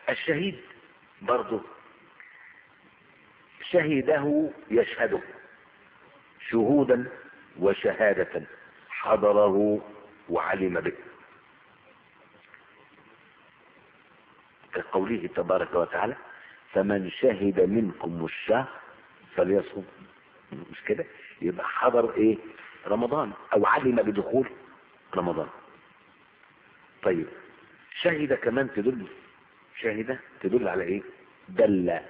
الشهيد برضه شهده يشهده شهودا وشهادة حضره وعلم به كقوله تبارك وتعالى فمن شهد منكم الشهر فليصوم مش كده يبقى حضر ايه رمضان او علم بدخول رمضان طيب شهد كمان تدل شهد تدل على ايه دل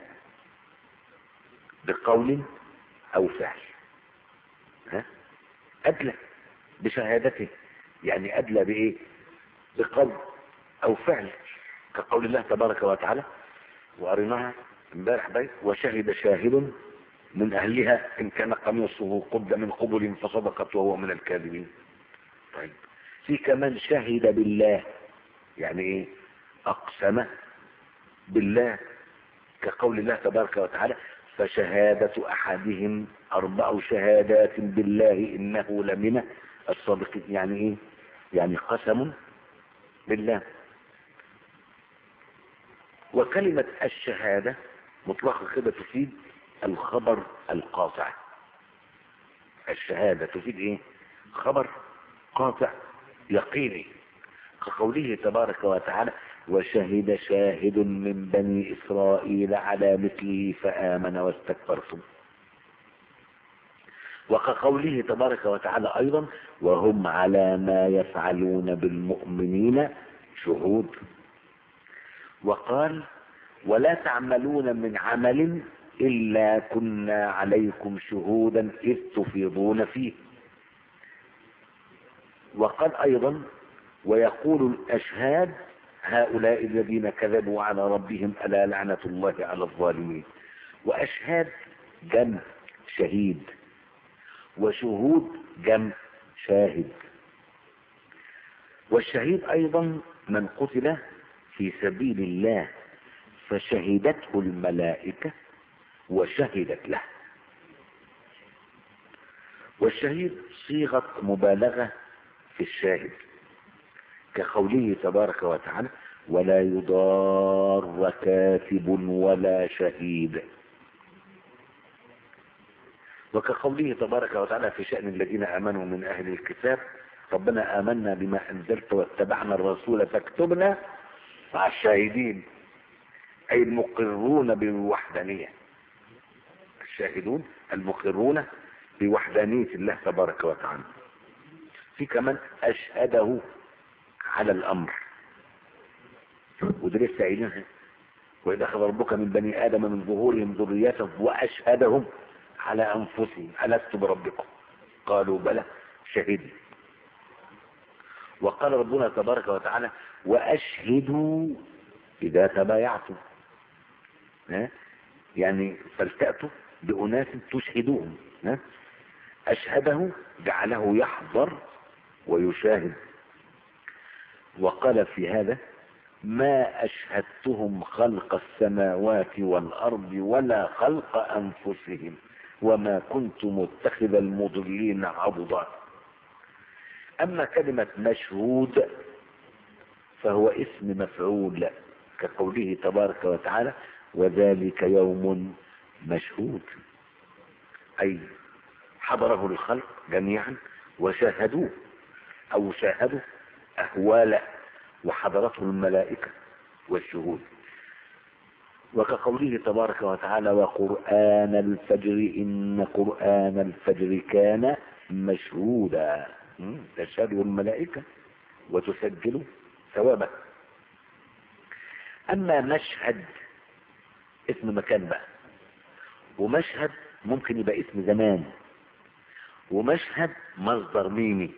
بقول او فعل ها ادلى بشهادته يعني ادلى بايه بقول او فعل كقول الله تبارك وتعالى وقريناها امبارح بيت وشهد شاهد من اهلها ان كان قميصه قد من قبل فصدقت وهو من الكاذبين طيب في كمان شهد بالله يعني ايه اقسم بالله كقول الله تبارك وتعالى فشهادة احدهم اربع شهادات بالله انه لمن الصادقين يعني ايه يعني قسم بالله وكلمة الشهادة مطلقة كده تفيد الخبر القاطع الشهادة تفيد ايه خبر قاطع يقيني كقوله تبارك وتعالى وشهد شاهد من بني إسرائيل على مثله فآمن واستكبرتم وكقوله تبارك وتعالى أيضا وهم على ما يفعلون بالمؤمنين شهود وقال ولا تعملون من عمل إلا كنا عليكم شهودا إذ تفيضون فيه وقال أيضا ويقول الأشهاد هؤلاء الذين كذبوا على ربهم ألا لعنة الله على الظالمين وأشهاد جمع شهيد وشهود جمع شاهد والشهيد أيضا من قتل في سبيل الله فشهدته الملائكة وشهدت له والشهيد صيغة مبالغة في الشاهد كقوله تبارك وتعالى ولا يضار كاتب ولا شهيد وكقوله تبارك وتعالى في شأن الذين آمنوا من أهل الكتاب ربنا آمنا بما أنزلت واتبعنا الرسول فاكتبنا مع الشاهدين أي المقرون بالوحدانية الشاهدون المقرون بوحدانية الله تبارك وتعالى في كمان أشهده على الأمر ودي لسه قايلينها وإذا أخذ ربك من بني آدم من ظهورهم ذريتهم وأشهدهم على أنفسهم ألست بربكم قالوا بلى شهدوا وقال ربنا تبارك وتعالى وأشهدوا إذا تبايعتم ها؟ يعني فلتأتوا بأناس تشهدوهم ها؟ أشهده جعله يحضر ويشاهد وقال في هذا ما أشهدتهم خلق السماوات والأرض ولا خلق أنفسهم وما كنت متخذ المضلين عضدا أما كلمة مشهود فهو اسم مفعول كقوله تبارك وتعالى وذلك يوم مشهود أي حضره الخلق جميعا وشاهدوه أو شاهدوا أهواله وحضرته الملائكة والشهود وكقوله تبارك وتعالى وقرآن الفجر إن قرآن الفجر كان مشهودا تشهده الملائكة وتسجل ثوابه أما مشهد اسم مكان بقى ومشهد ممكن يبقى اسم زمان ومشهد مصدر ميمي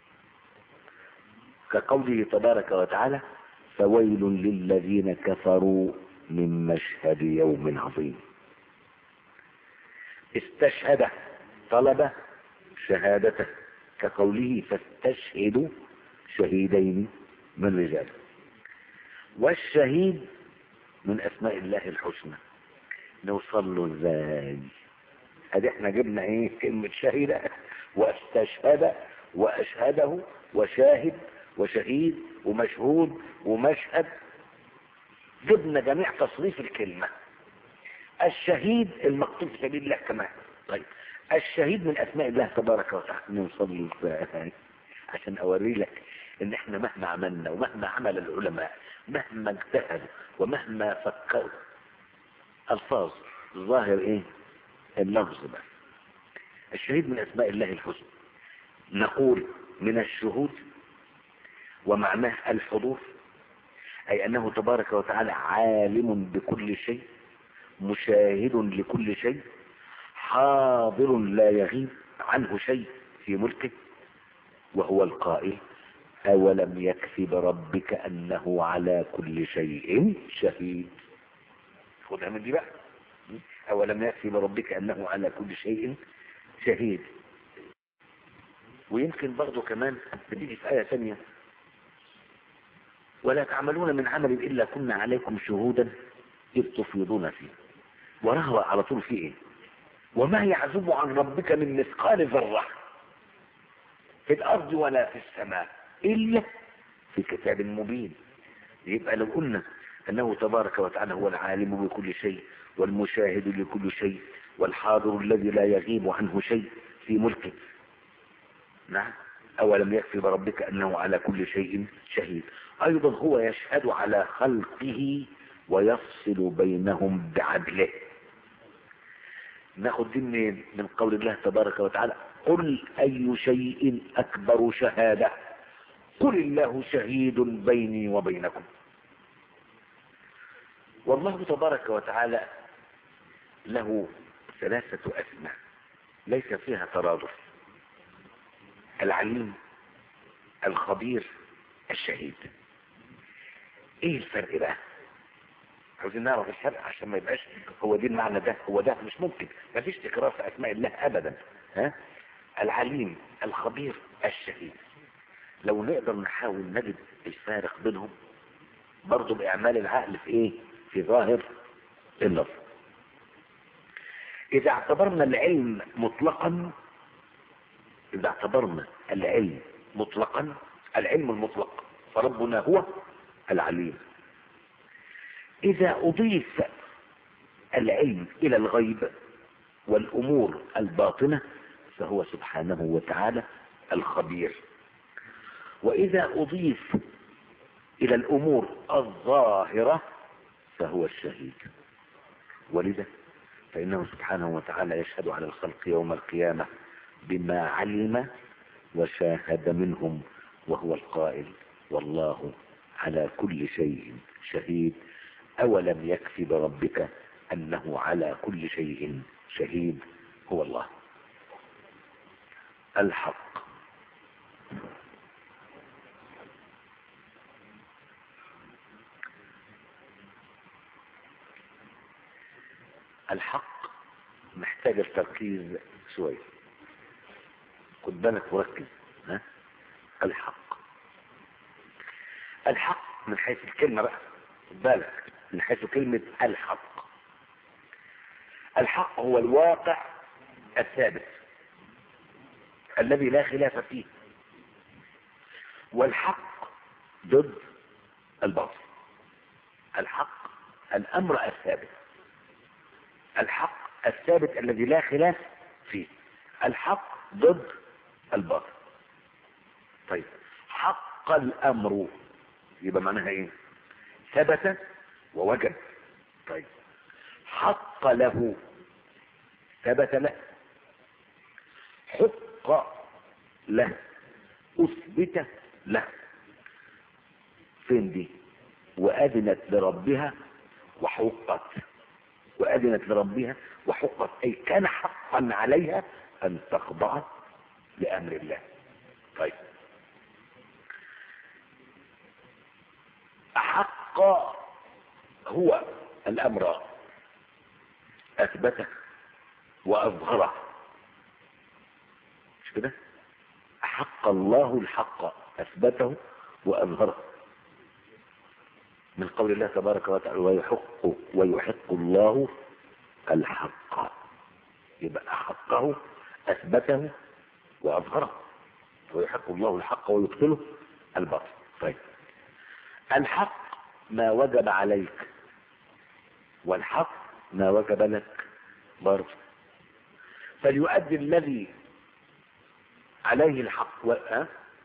كقوله تبارك وتعالى فويل للذين كفروا من مشهد يوم عظيم استشهد طلب شهادته كقوله فاستشهدوا شهيدين من رجال والشهيد من اسماء الله الحسنى نوصل له ازاي ادي احنا جبنا ايه كلمة شهيدة واستشهد واشهده وشاهد وشهيد ومشهود ومشهد جبنا جميع تصريف الكلمة الشهيد المقتول في سبيل الله كمان طيب الشهيد من اسماء الله تبارك وتعالى نوصل عشان اوري لك ان احنا مهما عملنا ومهما عمل العلماء مهما اجتهدوا ومهما فكروا الفاظ ظاهر ايه اللفظ بس الشهيد من اسماء الله الحسنى نقول من الشهود ومعناه الحضور اي انه تبارك وتعالى عالم بكل شيء مشاهد لكل شيء حاضر لا يغيب عنه شيء في ملكه وهو القائل أولم يكفي بربك أنه على كل شيء شهيد خدها من دي بقى أولم يكفي بربك أنه على كل شيء شهيد ويمكن برضه كمان بتيجي في آية ثانية ولا تعملون من عمل إلا كنا عليكم شهودا إذ تفيضون فيه وراها على طول في إيه وما يعزب عن ربك من مثقال ذرة في الأرض ولا في السماء إلا في كتاب مبين يبقى لو قلنا أنه تبارك وتعالى هو العالم بكل شيء والمشاهد لكل شيء والحاضر الذي لا يغيب عنه شيء في ملكه نعم أولم يكفي بربك أنه على كل شيء شهيد أيضا هو يشهد على خلقه ويفصل بينهم بعدله ناخد دي منين من قول الله تبارك وتعالى قل أي شيء أكبر شهادة قل الله شهيد بيني وبينكم والله تبارك وتعالى له ثلاثة أسماء ليس فيها ترادف العليم الخبير الشهيد ايه الفرق بقى عاوزين نعرف الفرق عشان ما يبقاش هو دي المعنى ده هو ده مش ممكن ما فيش تكرار في اسماء الله ابدا ها العليم الخبير الشهيد لو نقدر نحاول نجد الفارق بينهم برضه باعمال العقل في ايه في ظاهر اللفظ اذا اعتبرنا العلم مطلقا اذا اعتبرنا العلم مطلقا العلم المطلق فربنا هو العليم اذا اضيف العلم الى الغيب والامور الباطنة فهو سبحانه وتعالى الخبير واذا اضيف الى الامور الظاهرة فهو الشهيد ولذا فانه سبحانه وتعالى يشهد على الخلق يوم القيامة بما علم وشاهد منهم وهو القائل والله على كل شيء شهيد أولم يكفي بربك أنه على كل شيء شهيد هو الله الحق الحق محتاج التركيز شوية خد بالك وركز ها الحق الحق من حيث الكلمة بقى خد بالك من حيث كلمة الحق الحق هو الواقع الثابت الذي لا خلاف فيه والحق ضد الباطل الحق الامر الثابت الحق الثابت الذي لا خلاف فيه الحق ضد الباطل طيب حق الامر يبقى معناها ايه ثبت ووجب طيب حق له ثبت له حق له اثبت له فين دي واذنت لربها وحقت واذنت لربها وحقت اي كان حقا عليها ان تخضع لامر الله طيب احق هو الامر اثبته واظهره مش كده احق الله الحق اثبته واظهره من قول الله تبارك وتعالى ويحق ويحق الله الحق يبقى حقه اثبته واظهره ويحق الله الحق ويبطله الباطل طيب الحق ما وجب عليك والحق ما وجب لك برضه فليؤدي الذي عليه الحق و... أه؟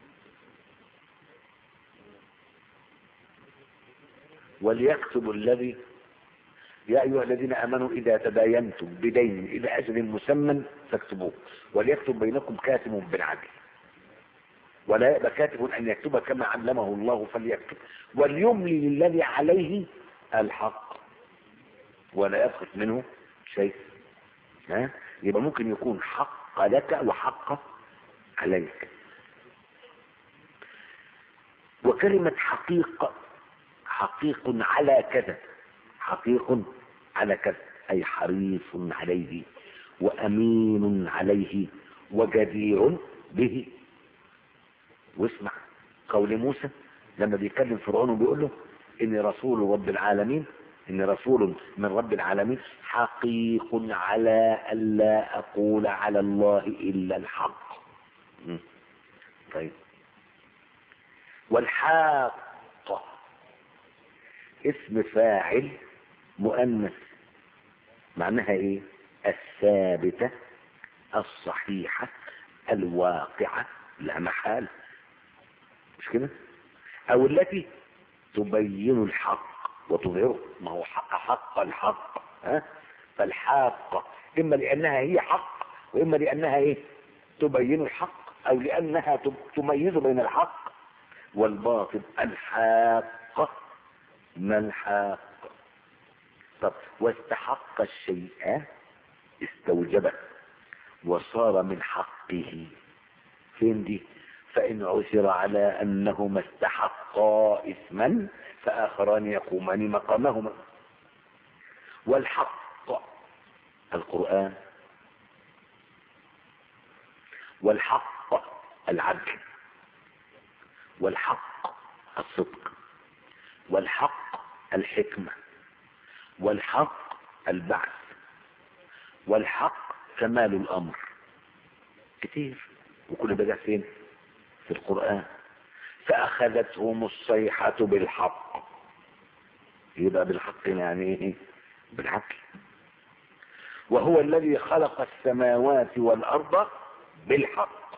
وليكتب الذي يا أيها الذين آمنوا إذا تداينتم بدين إلى أجل مسمى فاكتبوه وليكتب بينكم كاتب بالعدل ولا يأبى كاتب أن يكتب كما علمه الله فليكتب وليملي للذي عليه الحق ولا يبخس منه شيء ها يبقى ممكن يكون حق لك وحق عليك وكلمة حقيقة حقيق على كذا حقيق على كذا أي حريص عليه وأمين عليه وجدير به واسمع قول موسى لما بيكلم فرعون وبيقول له إني رسول رب العالمين إني رسول من رب العالمين حقيق على ألا أقول على الله إلا الحق م. طيب والحاقة اسم فاعل مؤنث معناها ايه الثابتة الصحيحة الواقعة لا محال مش كده او التي تبين الحق وتظهره ما هو حق حق الحق ها فالحاقة اما لانها هي حق واما لانها ايه تبين الحق او لانها تميز بين الحق والباطل الحاقة ما الحاق طب واستحق الشيء استوجبه وصار من حقه فين دي فإن عثر على أنهما استحقا إثما فآخران يقومان مقامهما والحق القرآن والحق العدل والحق الصدق والحق الحكمة والحق البعث والحق كمال الأمر كتير وكل بدأ فين في القرآن فأخذتهم الصيحة بالحق يبقى بالحق يعني ايه بالعدل وهو الذي خلق السماوات والأرض بالحق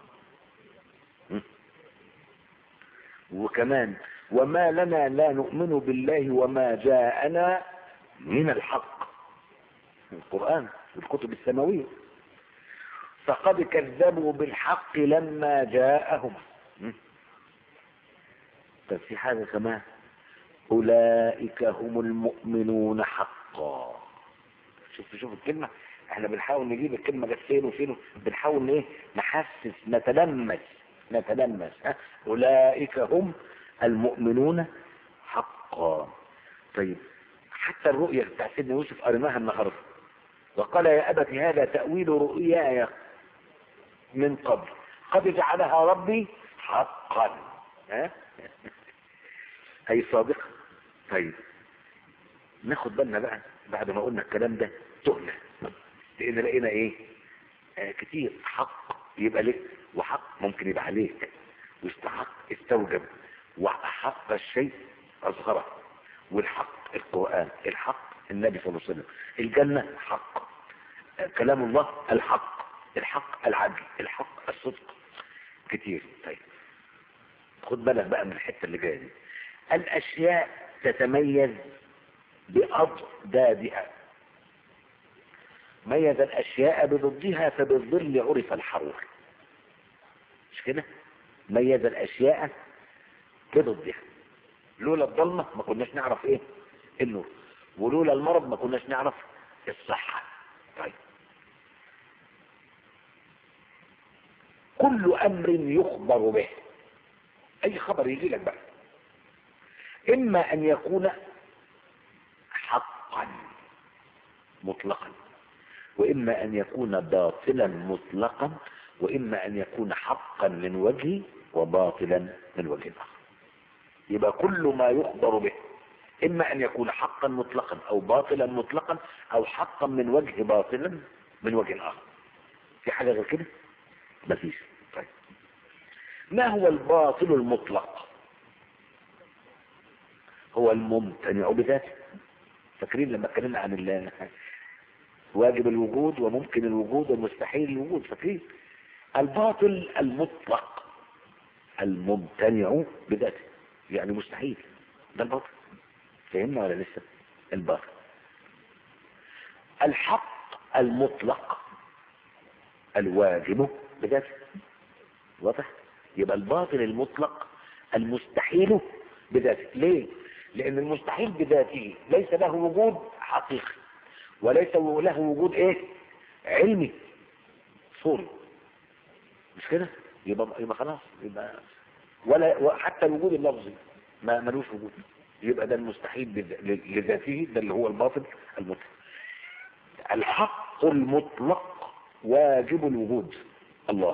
وكمان وما لنا لا نؤمن بالله وما جاءنا من الحق القرآن الكتب السماوية فقد كذبوا بالحق لما جاءهم طب في حاجة كمان أولئك هم المؤمنون حقا شوف شوف الكلمة احنا بنحاول نجيب الكلمة جت فين وفين بنحاول ايه نحسس نتلمس نتلمس ها أولئك هم المؤمنون حقا طيب حتى الرؤيا بتاع سيدنا يوسف قريناها النهارده وقال يا أبت هذا تأويل رؤياي من قبل قد جعلها ربي حقا ها أي صادق طيب ناخد بالنا بقى بعد ما قلنا الكلام ده تهنا لأن لقينا إيه آه كتير حق يبقى لك وحق ممكن يبقى عليك واستحق استوجب وأحق الشيء أظهره والحق القرآن الحق النبي صلى الله عليه وسلم الجنة حق كلام الله الحق الحق العدل الحق الصدق كتير طيب خد بالك بقى من الحتة اللي جاية دي الأشياء تتميز بأضدادها ميز الأشياء بضدها فبالظل عرف الحرور مش كده ميز الأشياء بضدها لولا الضلمة ما كناش نعرف ايه النور ولولا المرض ما كناش نعرف الصحة طيب كل امر يخبر به اي خبر يجي لك بقى اما ان يكون حقا مطلقا واما ان يكون باطلا مطلقا واما ان يكون حقا من وجه وباطلا من وجه اخر يبقى كل ما يخبر به اما ان يكون حقا مطلقا او باطلا مطلقا او حقا من وجه باطلا من وجه اخر في حاجه غير كده مفيش طيب ما هو الباطل المطلق هو الممتنع بذاته فاكرين لما اتكلمنا عن ال- واجب الوجود وممكن الوجود ومستحيل الوجود فاكرين الباطل المطلق الممتنع بذاته يعني مستحيل ده الباطل فهمنا ولا لسه الباطل الحق المطلق الواجب بذاته واضح يبقى الباطل المطلق المستحيل بذاته ليه لان المستحيل بذاته ليس له وجود حقيقي وليس له وجود ايه علمي صوري مش كده يبقى يبقى خلاص يبقى ولا حتى الوجود اللفظي ما ملوش وجود يبقى ده المستحيل بذ- لذاته ده اللي هو الباطل المطلق الحق المطلق واجب الوجود الله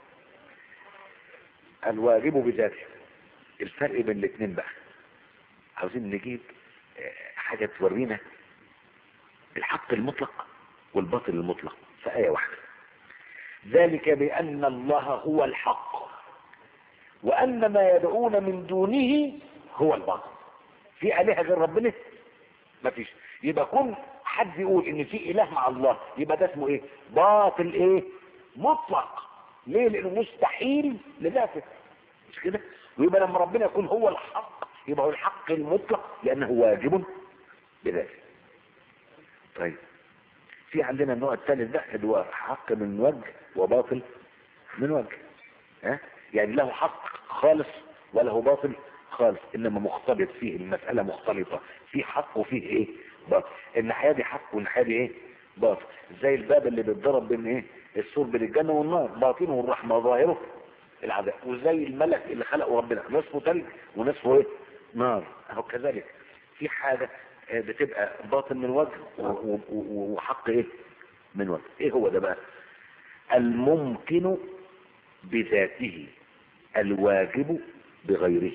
الواجب بذاته الفرق بين الاثنين بقى عاوزين نجيب آه، حاجة تورينا الحق المطلق والباطل المطلق في آية واحدة ذلك بأن الله هو الحق وأن ما يدعون من دونه هو الباطل في آلهة غير ربنا مفيش يبقى كل حد يقول ان في اله مع الله يبقى ده اسمه ايه باطل ايه مطلق ليه لانه مستحيل لذاته مش كده ويبقى لما ربنا يكون هو الحق يبقى هو الحق المطلق لانه واجب بذاته طيب في عندنا النوع الثالث ده اللي هو حق من وجه وباطل من وجه ها يعني له حق خالص وله باطل خالص انما مختلط فيه المسألة مختلطة في حق وفيه ايه باطل الناحية دي حق والناحية دي ايه باطل زي الباب اللي بيتضرب بين ايه السور بين الجنة والنار باطنه الرحمة ظاهره العذاب وزي الملك اللي خلقه ربنا نصفه تلج ونصفه ايه نار اهو كذلك في حاجة آه، بتبقى باطن من وجه و- و- و- وحق ايه من وجه ايه هو ده بقى الممكن بذاته الواجب بغيره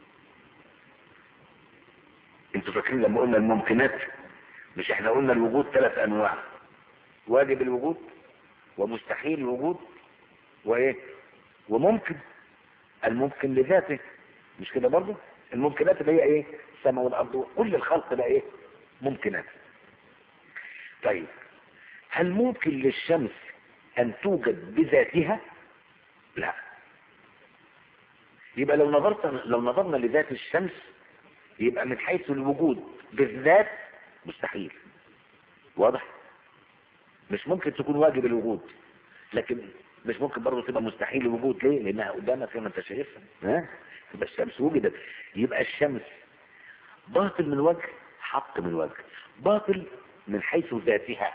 انتوا فاكرين لما قلنا الممكنات مش احنا قلنا الوجود ثلاث انواع واجب الوجود ومستحيل الوجود وايه وممكن الممكن لذاته مش كده برضه الممكنات اللي هي ايه السماء والارض كل الخلق ده ايه ممكنات طيب هل ممكن للشمس ان توجد بذاتها لا يبقى لو نظرت لو نظرنا لذات الشمس يبقى من حيث الوجود بالذات مستحيل واضح مش ممكن تكون واجب الوجود لكن مش ممكن برضه تبقى مستحيل الوجود ليه لانها قدامك زي ما انت شايفها ها يبقى الشمس وجدت يبقى الشمس باطل من وجه حق من وجه باطل من حيث ذاتها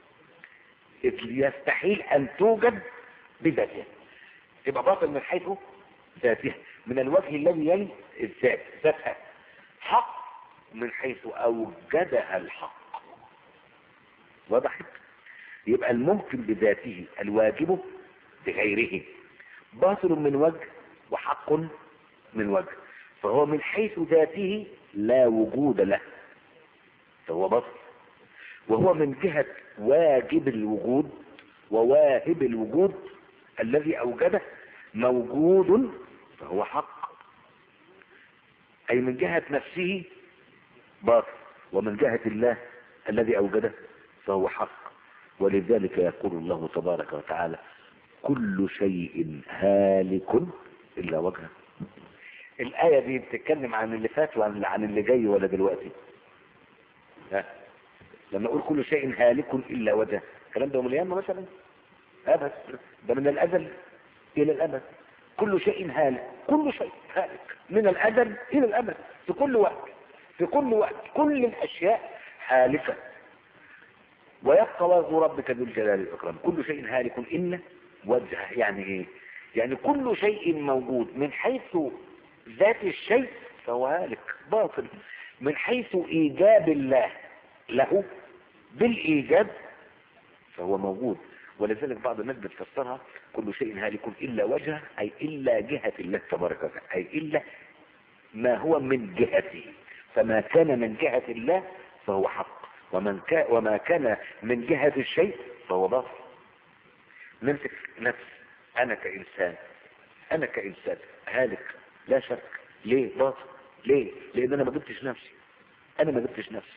يستحيل ان توجد بذاتها يبقى باطل من حيث ذاتها من الوجه الذي يلي الذات ذاتها حق من حيث اوجدها الحق وضحت يبقى الممكن بذاته الواجب بغيره باطل من وجه وحق من وجه فهو من حيث ذاته لا وجود له فهو باطل وهو من جهة واجب الوجود وواهب الوجود الذي أوجده موجود فهو حق أي من جهة نفسه باطل ومن جهة الله الذي أوجده فهو حق ولذلك يقول الله تبارك وتعالى كل شيء هالك إلا وجهه الآية دي بتتكلم عن اللي فات وعن عن اللي جاي ولا دلوقتي ها لما أقول كل شيء هالك إلا وجهه الكلام ده يوم القيامة مثلا أبد ده من الأزل إلى الأبد كل شيء هالك كل شيء هالك من الأزل إلى الأبد في كل وقت في كل وقت كل الأشياء هالكة ويبقى وجه ربك ذو الجلال والإكرام كل شيء هالك إلا وجهه يعني إيه يعني كل شيء موجود من حيث ذات الشيء فهو هالك باطل من حيث إيجاب الله له بالإيجاب فهو موجود ولذلك بعض الناس بتفسرها كل شيء هالك إلا وجهه أي إلا جهة الله تبارك وتعالى أي إلا ما هو من جهته فما كان من جهة الله فهو حق ومن كان وما كان من جهة الشيء فهو باطل نمسك نفس أنا كإنسان أنا كإنسان هالك لا شك ليه باطل ليه لأن أنا ما جبتش نفسي أنا ما جبتش نفسي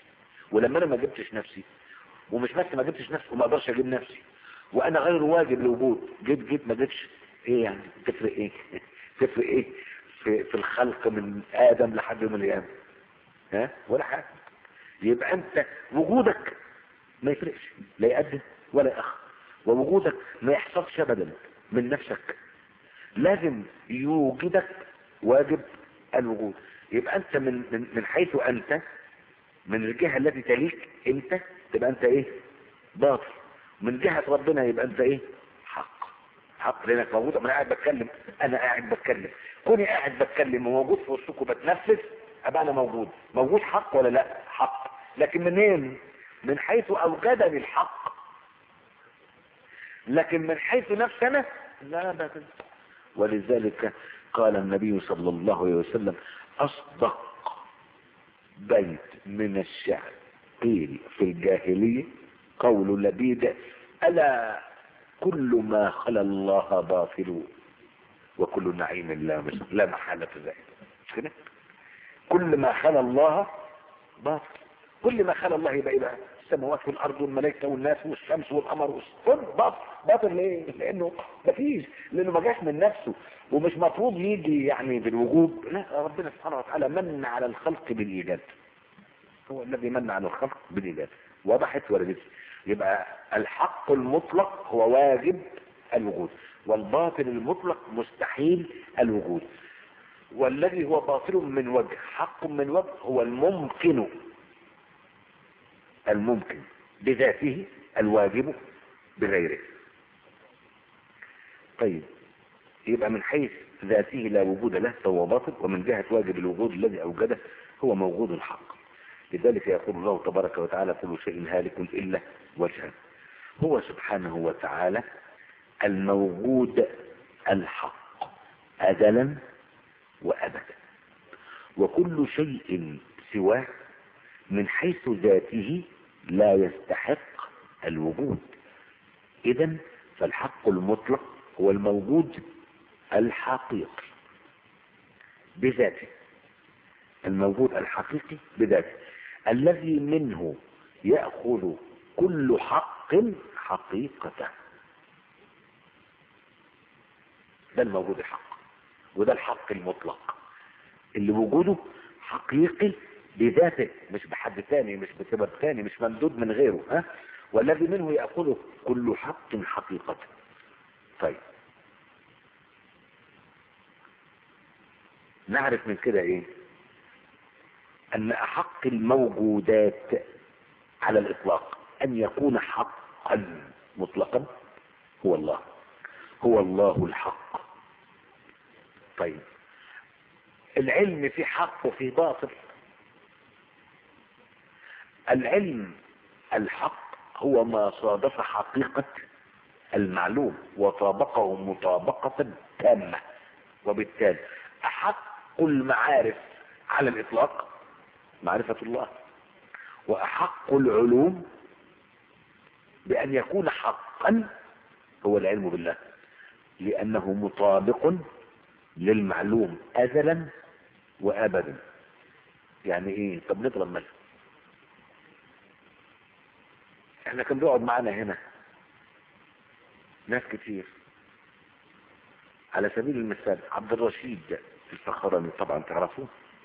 ولما انا ما جبتش نفسي ومش بس ما جبتش نفسي وما اقدرش اجيب نفسي وانا غير واجب لوجود جيت جيت ما جيتش ايه يعني تفرق ايه تفرق ايه في, في الخلق من ادم لحد يوم القيامه ها ولا حاجه يبقى انت وجودك ما يفرقش لا يقدم ولا يأخر ووجودك ما يحصلش ابدا من نفسك لازم يوجدك واجب الوجود يبقى انت من من, من حيث انت من الجهه التي تليك انت تبقى انت ايه باطل من جهه ربنا يبقى انت ايه حق حق لانك موجود انا قاعد بتكلم انا قاعد بتكلم كوني قاعد بتكلم وموجود في وسطكم بتنفس ابقى انا موجود موجود حق ولا لا حق لكن منين من حيث اوجدني الحق لكن من حيث نفسي انا لا ابدا ولذلك قال النبي صلى الله عليه وسلم اصدق بيت من الشعر قيل في الجاهلية قول لبيد ألا كل ما خلا الله باطل وكل نعيم لا مس- لا محالة ذلك مش كده كل ما خلا الله باطل كل ما خلا الله يبقى ايه بقى السماوات والارض والملائكه والناس والشمس والقمر والس- كل باطل باطل ليه؟ لانه مفيش لانه ما جاش من نفسه ومش مفروض يجي يعني بالوجوب لا ربنا سبحانه وتعالى من على الخلق بالايجاد هو الذي من على الخلق بالايجاد وضحت ولا لسه يبقى الحق المطلق هو واجب الوجود والباطل المطلق مستحيل الوجود والذي هو باطل من وجه حق من وجه هو الممكن الممكن بذاته الواجب بغيره طيب يبقى من حيث ذاته لا وجود له فهو باطل ومن جهة واجب الوجود الذي أوجده هو موجود الحق لذلك يقول الله تبارك وتعالى كل شيء هالك إلا وجهه هو سبحانه وتعالى الموجود الحق أزلا وأبدا وكل شيء سواه من حيث ذاته لا يستحق الوجود إذا فالحق المطلق هو الموجود الحقيقي بذاته الموجود الحقيقي بذاته الذي منه يأخذ كل حق حقيقته ده الموجود الحق وده الحق المطلق اللي وجوده حقيقي بذاته مش بحد تاني مش بسبب تاني مش ممدود من غيره ها والذي منه يأخذ كل حق حقيقته طيب نعرف من كده ايه ان احق الموجودات على الاطلاق ان يكون حقا مطلقا هو الله هو الله الحق طيب العلم في حق وفي باطل العلم الحق هو ما صادف حقيقة المعلوم وطابقه مطابقة تامة وبالتالي أحق المعارف على الإطلاق معرفة الله وأحق العلوم بأن يكون حقا هو العلم بالله لأنه مطابق للمعلوم أزلا وأبدا يعني إيه طب نضرب مثل احنا كان بيقعد معانا هنا ناس كتير على سبيل المثال عبد الرشيد الفخراني طبعا تعرفوه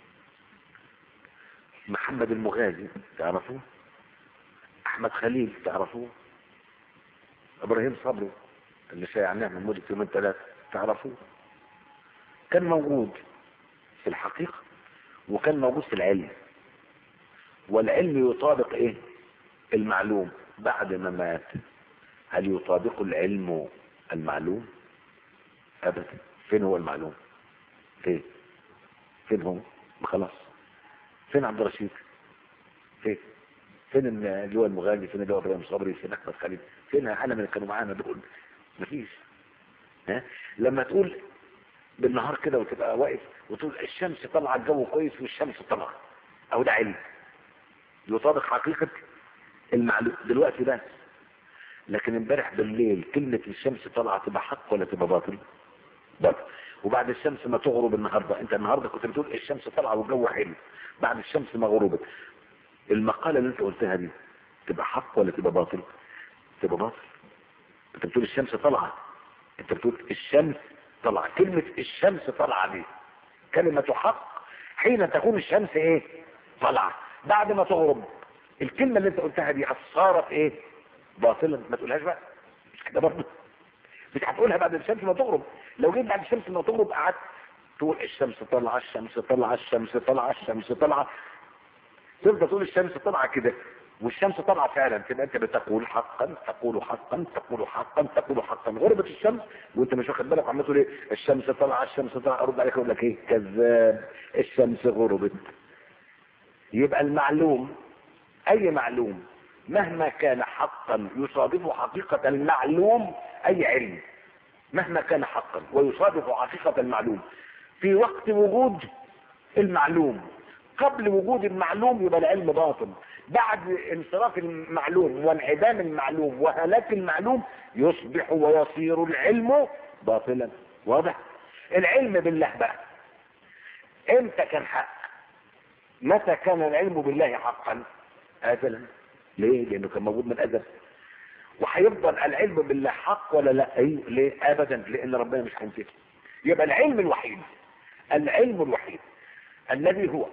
محمد المغازي تعرفوه احمد خليل تعرفوه ابراهيم صبري اللي شايعناه من مدة يومين ثلاثة تعرفوه كان موجود في الحقيقة وكان موجود في العلم والعلم يطابق ايه المعلوم بعد ما مات هل يطابق العلم المعلوم ابدا فين هو المعلوم فين فين هو خلاص فين عبد الرشيد فين فين اللي هو المغني فين اللي هو ابراهيم صبري فين احمد خليل فين العالم اللي كانوا معانا دول مفيش ها لما تقول بالنهار كده وتبقى واقف وتقول الشمس طالعه الجو كويس والشمس طالعه او ده علم يطابق حقيقه المعلوم دلوقتي بس لكن امبارح بالليل كلمة الشمس طالعة تبقى حق ولا تبقى باطل باطل وبعد الشمس ما تغرب النهاردة انت النهاردة كنت بتقول الشمس طالعة والجو حلو بعد الشمس ما غربت المقالة اللي انت قلتها دي تبقى حق ولا تبقى باطل تبقى باطل انت بتقول الشمس طالعة انت بتقول الشمس طالعة كلمة الشمس طالعة دي كلمة حق حين تكون الشمس ايه طالعة بعد ما تغرب الكلمة اللي انت قلتها دي صارت ايه باطلا ما تقولهاش بقى مش كده برضه مش هتقولها بعد الشمس ما تغرب لو جيت بعد الشمس ما تغرب قعدت تقول الشمس طالعة الشمس طالعة الشمس طالعة الشمس طالعة تفضل تقول الشمس طالعة كده والشمس طالعة فعلا تبقى انت بتقول حقا تقول حقا تقول حقا تقول حقا غربت الشمس وانت مش واخد بالك عمال تقول ايه الشمس طالعة الشمس طالعة ارد عليك اقول لك ايه كذاب الشمس غربت يبقى المعلوم اي معلوم مهما كان حقا يصادف حقيقة المعلوم اي علم مهما كان حقا ويصادف حقيقة المعلوم في وقت وجود المعلوم قبل وجود المعلوم يبقى العلم باطل بعد انصراف المعلوم وانعدام المعلوم وهلاك المعلوم يصبح ويصير العلم باطلا واضح العلم بالله بقى امتى كان حق متى كان العلم بالله حقا ازلا ليه لانه كان موجود من ازل وهيفضل العلم بالله حق ولا لا ايوه ليه ابدا لان ربنا مش هينفذه يبقى العلم الوحيد العلم الوحيد الذي هو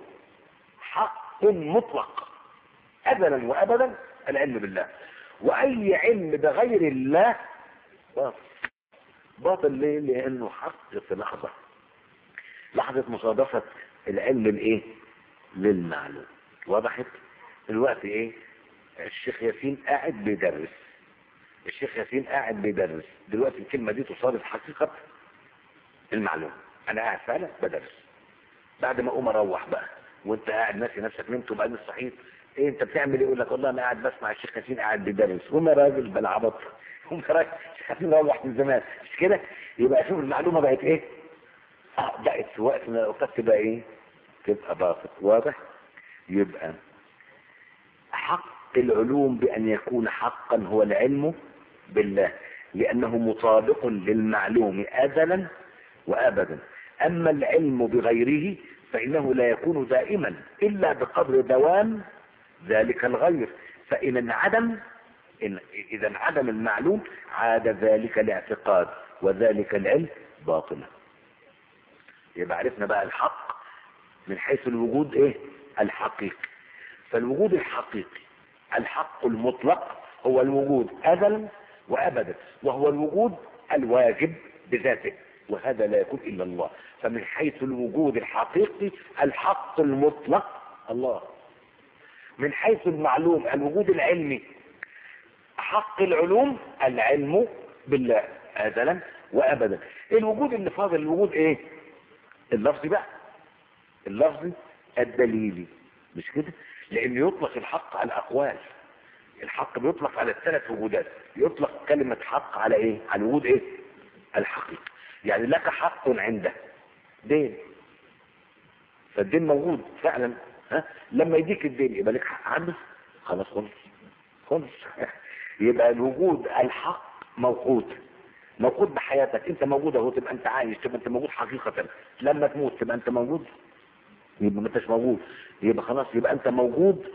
حق مطلق ازلا وابدا العلم بالله واي علم بغير الله باطل باطل ليه لانه حق في لحظه لحظه مصادفه العلم الايه للمعلوم وضحت الوقت ايه الشيخ ياسين قاعد بيدرس الشيخ ياسين قاعد بيدرس دلوقتي الكلمه دي تصادف حقيقه المعلوم انا قاعد فعلا بدرس بعد ما اقوم اروح بقى وانت قاعد ناسي نفسك نمت وبعدين صحيت ايه انت بتعمل ايه يقول لك والله انا قاعد بسمع الشيخ ياسين قاعد بيدرس وما راجل بلا عبط وما راجل الشيخ ياسين روح من زمان مش كده يبقى شوف المعلومه بقت ايه اه بقت في وقت من الاوقات تبقى ايه تبقى باطل واضح يبقى حق العلوم بان يكون حقا هو العلم بالله لانه مطابق للمعلوم ازلا وابدا اما العلم بغيره فانه لا يكون دائما الا بقدر دوام ذلك الغير فان انعدم إن اذا انعدم المعلوم عاد ذلك الاعتقاد وذلك العلم باطلا يبقى عرفنا بقى الحق من حيث الوجود ايه الحقيقي فالوجود الحقيقي الحق المطلق هو الوجود ازلا وابدا وهو الوجود الواجب بذاته وهذا لا يكون الا الله فمن حيث الوجود الحقيقي الحق المطلق الله من حيث المعلوم الوجود العلمي حق العلوم العلم بالله ازلا وابدا الوجود اللي فاضل الوجود ايه اللفظي بقى اللفظي الدليلي مش كده لان يطلق الحق على الاقوال الحق بيطلق على الثلاث وجودات يطلق كلمة حق على ايه على وجود ايه الحقيقة يعني لك حق عنده دين فالدين موجود فعلا ها لما يديك الدين يبقى لك حق عنده خلاص خلص خلص يبقى الوجود الحق موجود موجود بحياتك انت موجود اهو تبقى انت عايش تبقى انت موجود حقيقة لما تموت تبقى انت موجود يبقى ما انتش موجود يبقى خلاص يبقى انت موجود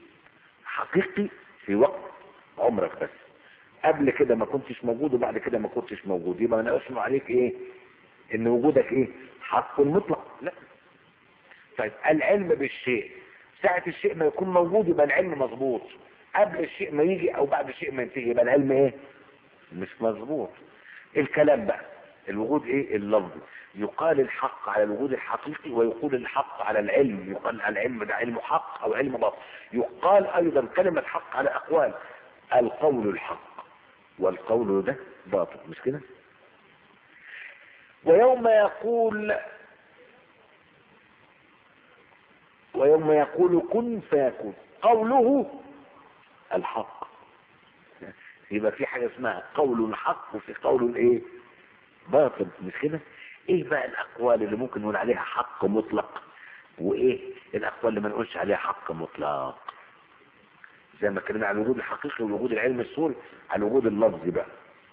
حقيقي في وقت عمرك بس قبل كده ما كنتش موجود وبعد كده ما كنتش موجود يبقى انا اسمع عليك ايه ان وجودك ايه حق مطلق لا طيب العلم بالشيء ساعة الشيء ما يكون موجود يبقى العلم مظبوط قبل الشيء ما يجي او بعد الشيء ما ينتهي يبقى العلم ايه مش مظبوط الكلام بقى الوجود ايه اللفظي يقال الحق على الوجود الحقيقي ويقول الحق على العلم يقال العلم ده علم حق او علم باطل يقال ايضا كلمة حق على اقوال القول الحق والقول ده باطل مش كده ويوم يقول ويوم يقول كن فيكون قوله الحق يبقى في حاجة اسمها قول حق وفي قول ايه باطل مش كده ايه بقى الاقوال اللي ممكن نقول عليها حق مطلق وايه الاقوال اللي ما نقولش عليها حق مطلق زي ما اتكلمنا عن الوجود الحقيقي والوجود العلمي الصوري عن الوجود اللفظي بقى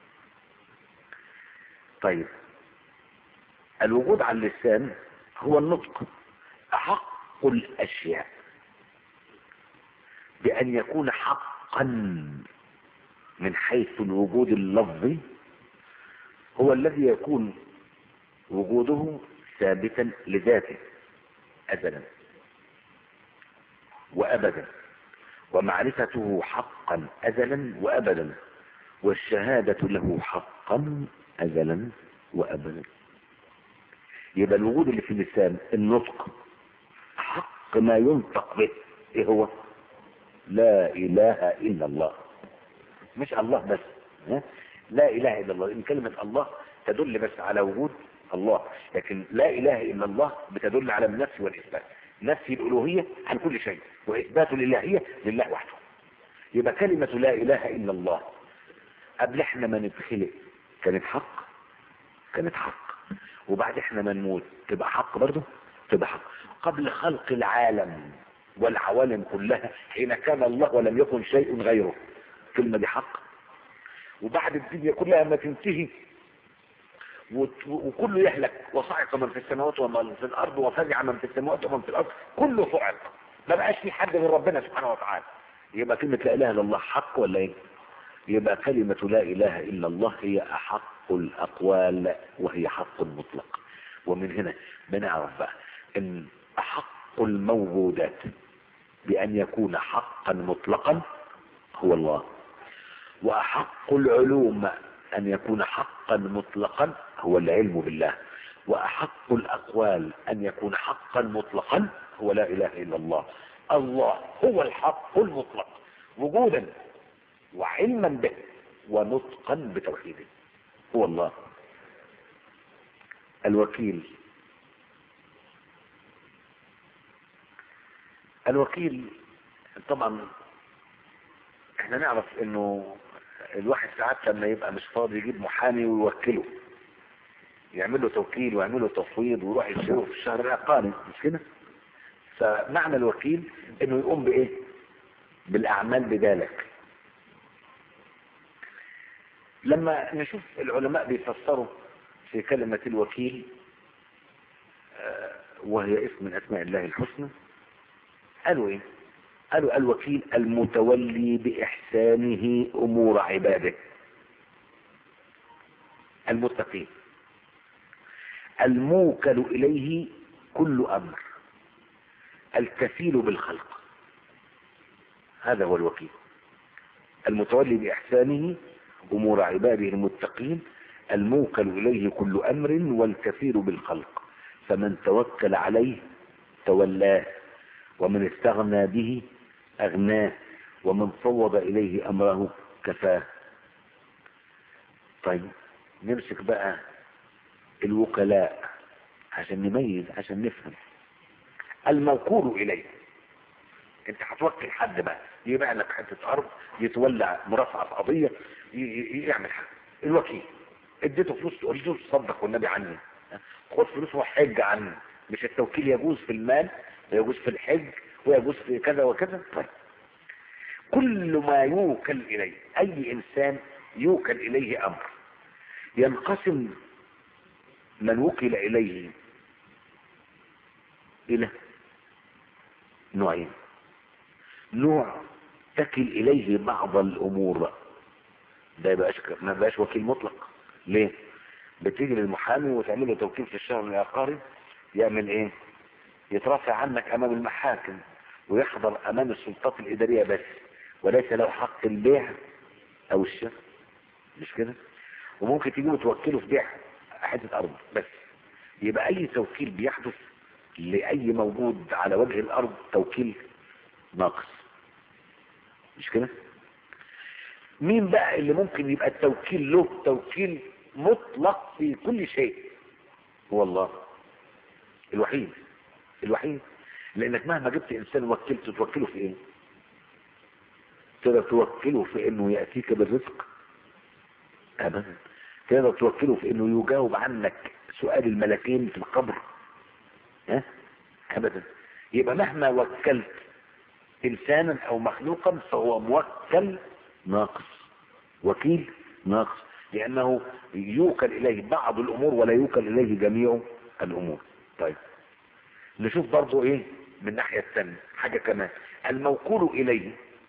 طيب الوجود على اللسان هو النطق احق الاشياء بأن يكون حقا من حيث الوجود اللفظي هو الذي يكون وجوده ثابتا لذاته أزلا وأبدا ومعرفته حقا أزلا وأبدا والشهادة له حقا أزلا وأبدا يبقى الوجود اللي في اللسان النطق حق ما ينطق به ايه هو لا اله الا الله مش الله بس ها؟ لا اله الا الله ان كلمة الله تدل بس على وجود الله لكن لا اله الا الله بتدل على النفي والاثبات نفي الالوهية عن كل شيء واثبات الالهية لله وحده يبقى كلمة لا اله الا الله قبل احنا ما نتخلق كانت حق كانت حق وبعد احنا ما نموت تبقى حق برضه تبقى حق قبل خلق العالم والعوالم كلها حين كان الله ولم يكن شيء غيره كلمة دي حق وبعد الدنيا كلها ما تنتهي وت- وكله يهلك وصعق من في السماوات ومن في الارض وفزع من في السماوات ومن في الارض كله صعق ما بقاش في حد غير ربنا سبحانه وتعالى يبقى كلمة لا اله الا الله حق ولا ايه يبقى كلمة لا اله الا الله هي احق الاقوال وهي حق مطلق ومن هنا بنعرف بقى ان احق الموجودات بان يكون حقا مطلقا هو الله واحق العلوم ان يكون حقا مطلقا هو العلم بالله واحق الاقوال ان يكون حقا مطلقا هو لا اله الا الله الله هو الحق المطلق وجودا وعلما به ونطقا بتوحيده هو الله الوكيل الوكيل طبعا احنا نعرف انه الواحد ساعات لما يبقى مش فاضي يجيب محامي ويوكله يعمل له توكيل ويعمل له تفويض ويروح يشتغل في الشهر العقاري مش كده فمعنى الوكيل انه يقوم بايه بالاعمال بذلك لما نشوف العلماء بيفسروا في كلمة الوكيل آه، وهي اسم من اسماء الله الحسنى قالوا ايه قالوا الوكيل المتولي بإحسانه أمور عباده المتقين الموكل إليه كل أمر الكفيل بالخلق هذا هو الوكيل المتولي بإحسانه أمور عباده المتقين الموكل إليه كل أمر والكفيل بالخلق فمن توكل عليه تولاه ومن استغنى به أغناه ومن فوض إليه أمره كفاه طيب نمسك بقى الوكلاء عشان نميز عشان نفهم الموكول إليه انت هتوكل حد بقى يبيع لك حته ارض يتولى مرافعه في قضيه ي- ي- يعمل حاجه الوكيل اديته فلوس تقول له تصدق والنبي عني خد فلوس وحج عني مش التوكيل يجوز في المال ويجوز في الحج ويجوز في كذا وكذا طيب كل ما يوكل اليه اي انسان يوكل اليه امر ينقسم من وكل اليه الى نوعين نوع تكل اليه بعض الامور ده يبقاش ما بقاش وكيل مطلق ليه بتيجي للمحامي وتعمل له توكيل في الشهر العقاري يعمل ايه يترافع عنك امام المحاكم ويحضر امام السلطات الاداريه بس وليس له حق البيع او الشراء مش كده وممكن تجيبه توكله في بيع حته ارض بس يبقى اي توكيل بيحدث لاي موجود على وجه الارض توكيل ناقص مش كده مين بقى اللي ممكن يبقى التوكيل له توكيل مطلق في كل شيء هو الله الوحيد الوحيد لانك مهما جبت انسان وكلته توكله في ايه تقدر توكله في انه ياتيك بالرزق ابدا تقدر توكله في انه يجاوب عنك سؤال الملكين في القبر ها ابدا يبقى مهما وكلت انسانا او مخلوقا فهو موكل ناقص وكيل ناقص لانه يوكل اليه بعض الامور ولا يوكل اليه جميع الامور طيب نشوف برضو ايه من الناحية الثانية حاجة كمان الموكول اليه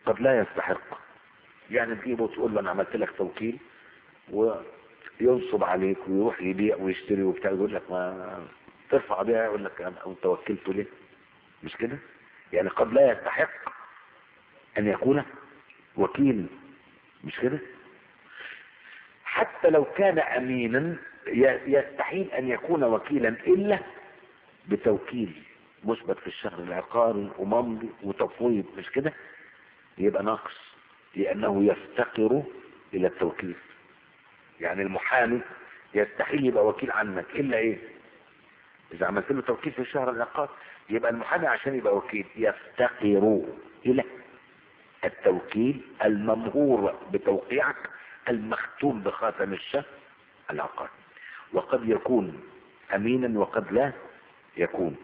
قد لا يستحق يعني تجيبه وتقول له انا عملت لك توكيل وينصب عليك ويروح يبيع ويشتري وبتاع يقول لك ما ترفع بيها يقول لك انا انت وكلته ليه مش كده يعني قد لا يستحق ان يكون وكيل مش كده حتى لو كان امينا يستحيل ان يكون وكيلا الا بتوكيل مثبت في الشهر العقاري وممضي وتفويض مش كده يبقى ناقص لانه يفتقر الى التوكيل يعني المحامي يستحيل يبقى وكيل عنك الا ايه اذا عملت له توكيل في الشهر العقاري يبقى المحامي عشان يبقى وكيل يفتقر الى التوكيل الممهور بتوقيعك المختوم بخاتم الشهر العقاري وقد يكون امينا وقد لا يكون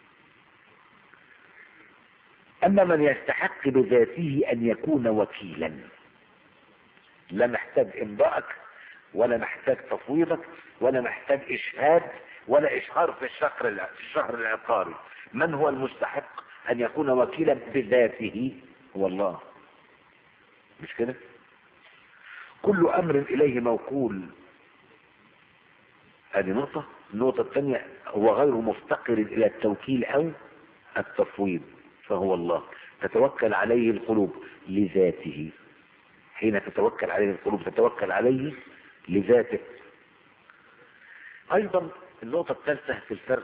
اما من يستحق بذاته ان يكون وكيلا لا محتاج امضائك ولا محتاج تفويضك ولا محتاج اشهاد ولا اشهار في الشهر في الشهر العقاري من هو المستحق ان يكون وكيلا بذاته هو الله مش كده كل امر اليه موكول هذه نقطة النقطة الثانية هو غير مفتقر الى التوكيل او التفويض فهو الله تتوكل عليه القلوب لذاته حين تتوكل عليه القلوب تتوكل عليه لذاته ايضا النقطة الثالثة في الفرق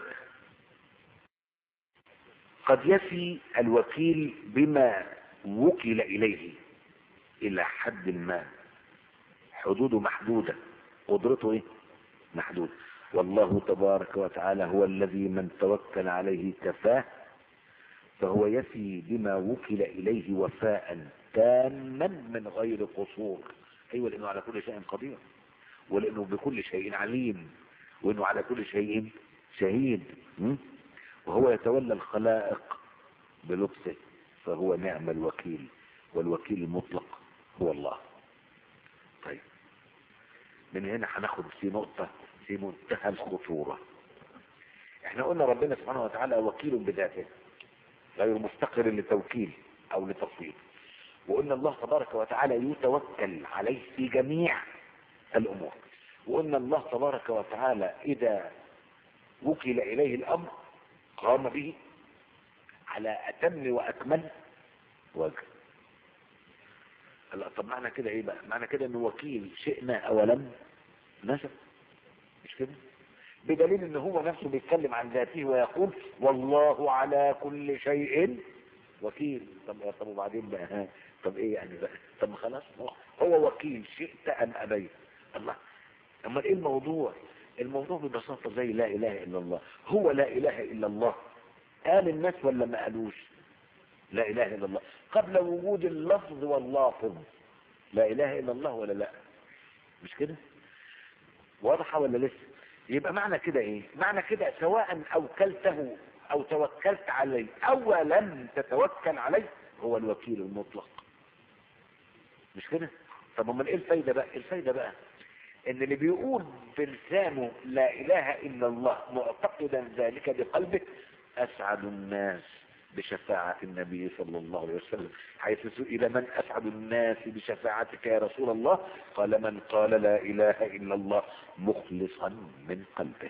قد يفي الوكيل بما وكل اليه الى حد ما حدوده محدودة قدرته ايه محدود والله تبارك وتعالى هو الذي من توكل عليه كفاه فهو يفي بما وكل إليه وفاء تاما من غير قصور أيوة لأنه على كل شيء قدير ولأنه بكل شيء عليم وأنه على كل شيء شهيد م? وهو يتولى الخلائق بلطفه فهو نعم الوكيل والوكيل المطلق هو الله طيب من هنا هناخد في نقطة في منتهى الخطورة احنا قلنا ربنا سبحانه وتعالى وكيل بذاته غير مفتقر لتوكيل او لتفويض وقلنا الله تبارك وتعالى يتوكل عليه في جميع الامور وقلنا الله تبارك وتعالى اذا وكل اليه الامر قام به على اتم واكمل وجه هلا طب معنى كده ايه بقى معنى كده انه وكيل شئنا او لم نشأ مش كده بدليل ان هو نفسه بيتكلم عن ذاته ويقول والله على كل شيء وكيل طب طب وبعدين بقى طب ايه يعني بقى طب خلاص هو, هو وكيل شئت ام ابيت الله اما ايه الموضوع الموضوع ببساطة زي لا اله الا الله هو لا اله الا الله قال الناس ولا ما قالوش لا اله الا الله قبل وجود اللفظ واللافظ لا اله الا الله ولا لا مش كده واضحة ولا لسه يبقى معنى كده ايه معنى كده سواء اوكلته او توكلت عليه او لم تتوكل عليه هو الوكيل المطلق مش كده طب امال ايه الفايده بقى الفايده بقى ان اللي بيقول بلسانه لا اله الا الله معتقدا ذلك بقلبه اسعد الناس بشفاعة النبي صلى الله عليه وسلم حيث سئل من أسعد الناس بشفاعتك يا رسول الله قال من قال لا إله إلا الله مخلصا من قلبه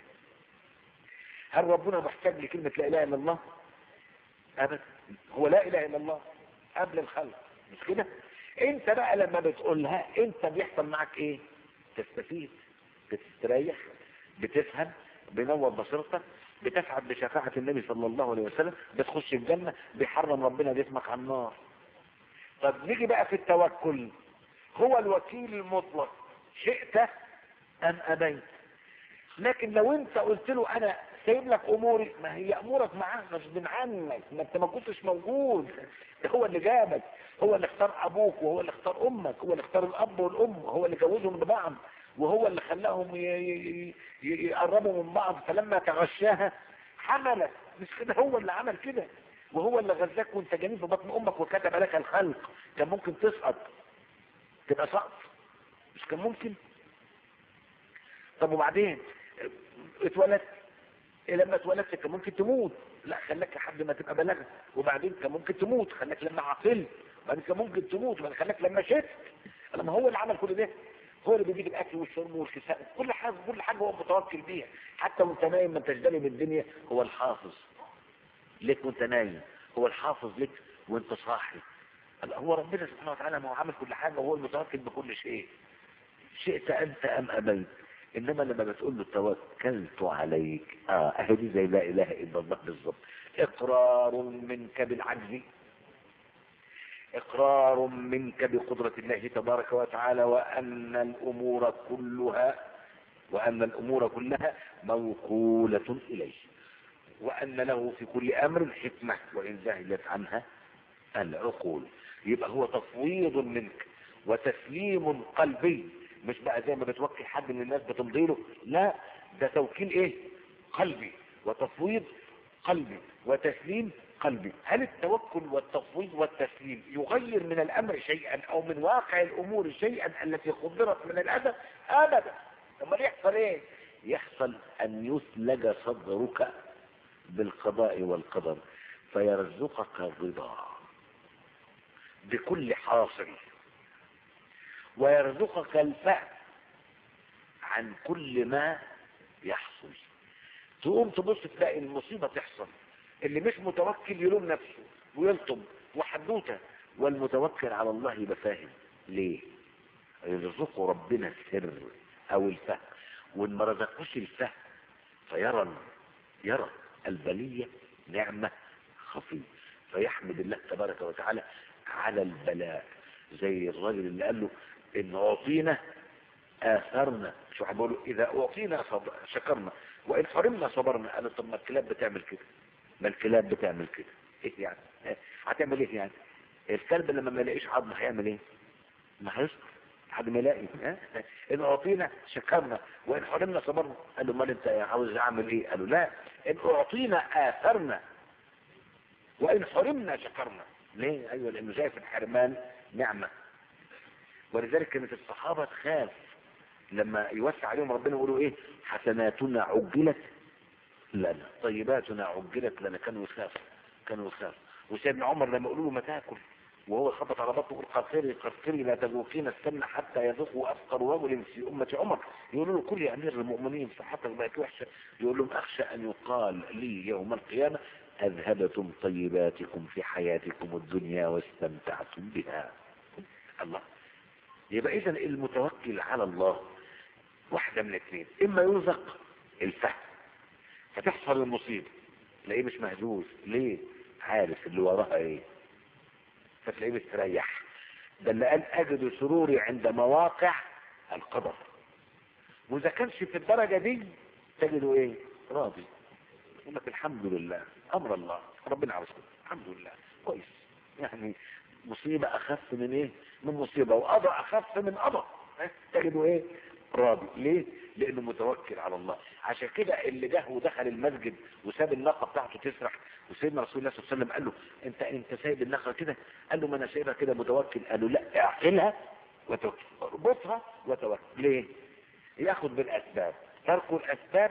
هل ربنا محتاج لكلمة لا إله إلا الله أبدا هو لا إله إلا الله قبل الخلق مش كده انت بقى لما بتقولها انت بيحصل معك ايه تستفيد بتستريح بتفهم بنور بصيرتك بتسعد بشفاعة النبي صلى الله عليه وسلم بتخش الجنة بيحرم ربنا جسمك على النار طب نيجي بقى في التوكل هو الوكيل المطلق شئت ام ابيت لكن لو انت قلت له انا سايب لك اموري ما هي امورك معاه غصب عنك ما انت ما كنتش موجود ده هو اللي جابك هو اللي اختار ابوك وهو اللي اختار امك هو اللي اختار الاب والام هو اللي جوزهم لبعض وهو اللي خلاهم يقربوا من بعض فلما تغشاها حملت مش كده هو اللي عمل كده وهو اللي غذاك وانت جنين في بطن امك وكتب لك الخلق كان ممكن تسقط تبقى سقط مش كان ممكن طب وبعدين اتولدت إيه لما اتولدت كان ممكن تموت لا خلاك لحد ما تبقى بلغت وبعدين كان ممكن تموت خلاك لما عقلت ما انت ممكن تموت ما خلاك لما شفت لما هو اللي عمل كل ده هو اللي بيجيب الاكل والشرب والكساء كل حاجه كل حاجه هو متوكل بيها حتى وانت نايم ما انتش داري بالدنيا هو الحافظ لك وانت نايم هو الحافظ لك وانت صاحي هو ربنا سبحانه وتعالى ما هو عامل كل حاجه وهو المتوكل بكل شيء شئت انت ام ابيت انما لما بتقول له توكلت عليك اه اهي دي زي لا اله الا الله بالظبط اقرار منك بالعجز اقرار منك بقدرة الله تبارك وتعالى وان الامور كلها وان الامور كلها موكولة اليه وان له في كل امر حكمة وان زهلت عنها العقول يبقى هو تفويض منك وتسليم قلبي مش بقى زي ما بتوكل حد من الناس بتمضي له لا ده توكيل ايه قلبي وتفويض قلبي وتسليم قلبي هل التوكل والتفويض والتسليم يغير من الامر شيئا او من واقع الامور شيئا التي قدرت من الاذى ابدا امال يحصل ايه يحصل ان يثلج صدرك بالقضاء والقدر فيرزقك الرضا بكل حاصل ويرزقك الفهم عن كل ما يحصل تقوم تبص تلاقي المصيبة تحصل اللي مش متوكل يلوم نفسه ويلطم وحدوته والمتوكل على الله يبقى فاهم ليه يرزقه ربنا السر او الفهم وان ما رزقوش الفهم فيرى يرى البلية نعمة خفية فيحمد الله تبارك وتعالى على البلاء زي الراجل اللي قال له ان اعطينا اثرنا شو واحد بيقول له اذا اعطينا صبر شكرنا وان حرمنا صبرنا قال له طب ما الكلاب بتعمل كده ما الكلاب بتعمل كده ايه يعني هتعمل ايه يعني الكلب لما ما يلاقيش عظم هيعمل ايه ما هيصبر لحد ما يلاقي ها ان اعطينا شكرنا وان حرمنا صبرنا قال له امال انت عاوز اعمل ايه قال له لا ان اعطينا اثرنا وان حرمنا شكرنا ليه ايوه لانه شايف الحرمان نعمه ولذلك كانت الصحابه تخاف لما يوسع عليهم ربنا يقولوا ايه حسناتنا عجلت لنا طيباتنا عجلت لنا كانوا يخافوا كانوا يخافوا وسيدنا عمر لما يقولوا له ما تاكل وهو خبط على بطنه يقول قصري قصري لا تذوقين السمنة حتى يذوقوا أفقر رجل في أمة عمر يقولوا له كل يا أمير المؤمنين صحتك بقت وحشة يقول لهم أخشى أن يقال لي يوم القيامة أذهبتم طيباتكم في حياتكم الدنيا واستمتعتم بها الله يبقى إذا المتوكل على الله واحدة من اثنين إما يرزق الفهم فتحصل المصيبة تلاقيه مش مهزوز ليه عارف اللي وراها ايه فتلاقيه مستريح ده اللي قال اجد سروري عند مواقع القدر واذا كانش في الدرجة دي تجده ايه راضي يقول لك الحمد لله امر الله ربنا عاوز كده الحمد لله كويس يعني مصيبة اخف من ايه من مصيبة وقضى اخف من قضى تجده ايه راضي ليه لانه متوكل على الله عشان كده اللي جه ودخل المسجد وساب الناقه بتاعته تسرح وسيدنا رسول الله صلى الله عليه وسلم قال له انت انت سايب الناقه كده قال له ما انا سايبها كده متوكل قال له لا اعقلها وتوكل اربطها وتوكل ليه ياخد بالاسباب ترك الاسباب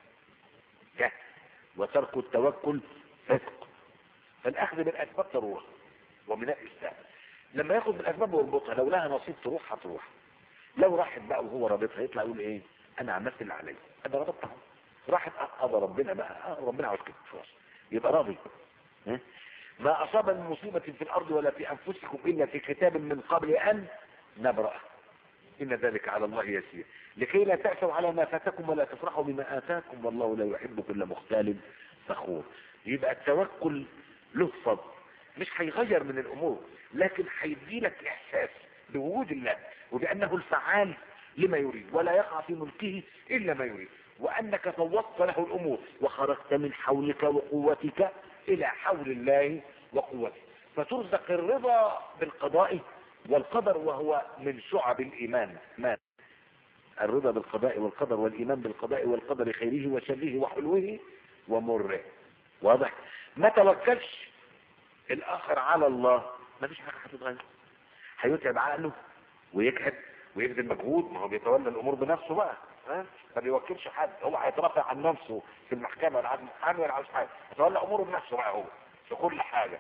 جهل وترك التوكل فسق فالاخذ بالاسباب ضروره ومن الاسلام لما ياخد بالاسباب ويربطها لو لها نصيب تروح هتروح لو راحت بقى وهو رابطها يطلع يقول ايه انا عملت اللي عليا انا ربطتها راحت قضى ربنا بقى آه ربنا عاوز كده خلاص يبقى راضي ها؟ ما اصاب من مصيبه في الارض ولا في انفسكم الا في كتاب من قبل ان نبرأ ان ذلك على الله يسير لكي لا تأسوا على ما فاتكم ولا تفرحوا بما آتاكم والله لا يحب كل مختال فخور يبقى التوكل له فضل مش هيغير من الامور لكن هيدي لك احساس بوجود الله وبأنه الفعال لما يريد ولا يقع في ملكه إلا ما يريد وأنك فوضت له الأمور وخرجت من حولك وقوتك إلى حول الله وقوته فترزق الرضا بالقضاء والقدر وهو من شعب الإيمان ما الرضا بالقضاء والقدر والإيمان بالقضاء والقدر خيره وشره وحلوه ومره واضح ما توكلش الآخر على الله ما فيش حاجة هتتغير هيتعب عقله ويجهد ويبذل مجهود ما هو بيتولى الامور بنفسه بقى ها ما بيوكلش حد هو هيترافع عن نفسه في المحكمه ولا عن محامي ولا عاوز حاجه يتولى اموره بنفسه بقى هو في كل حاجه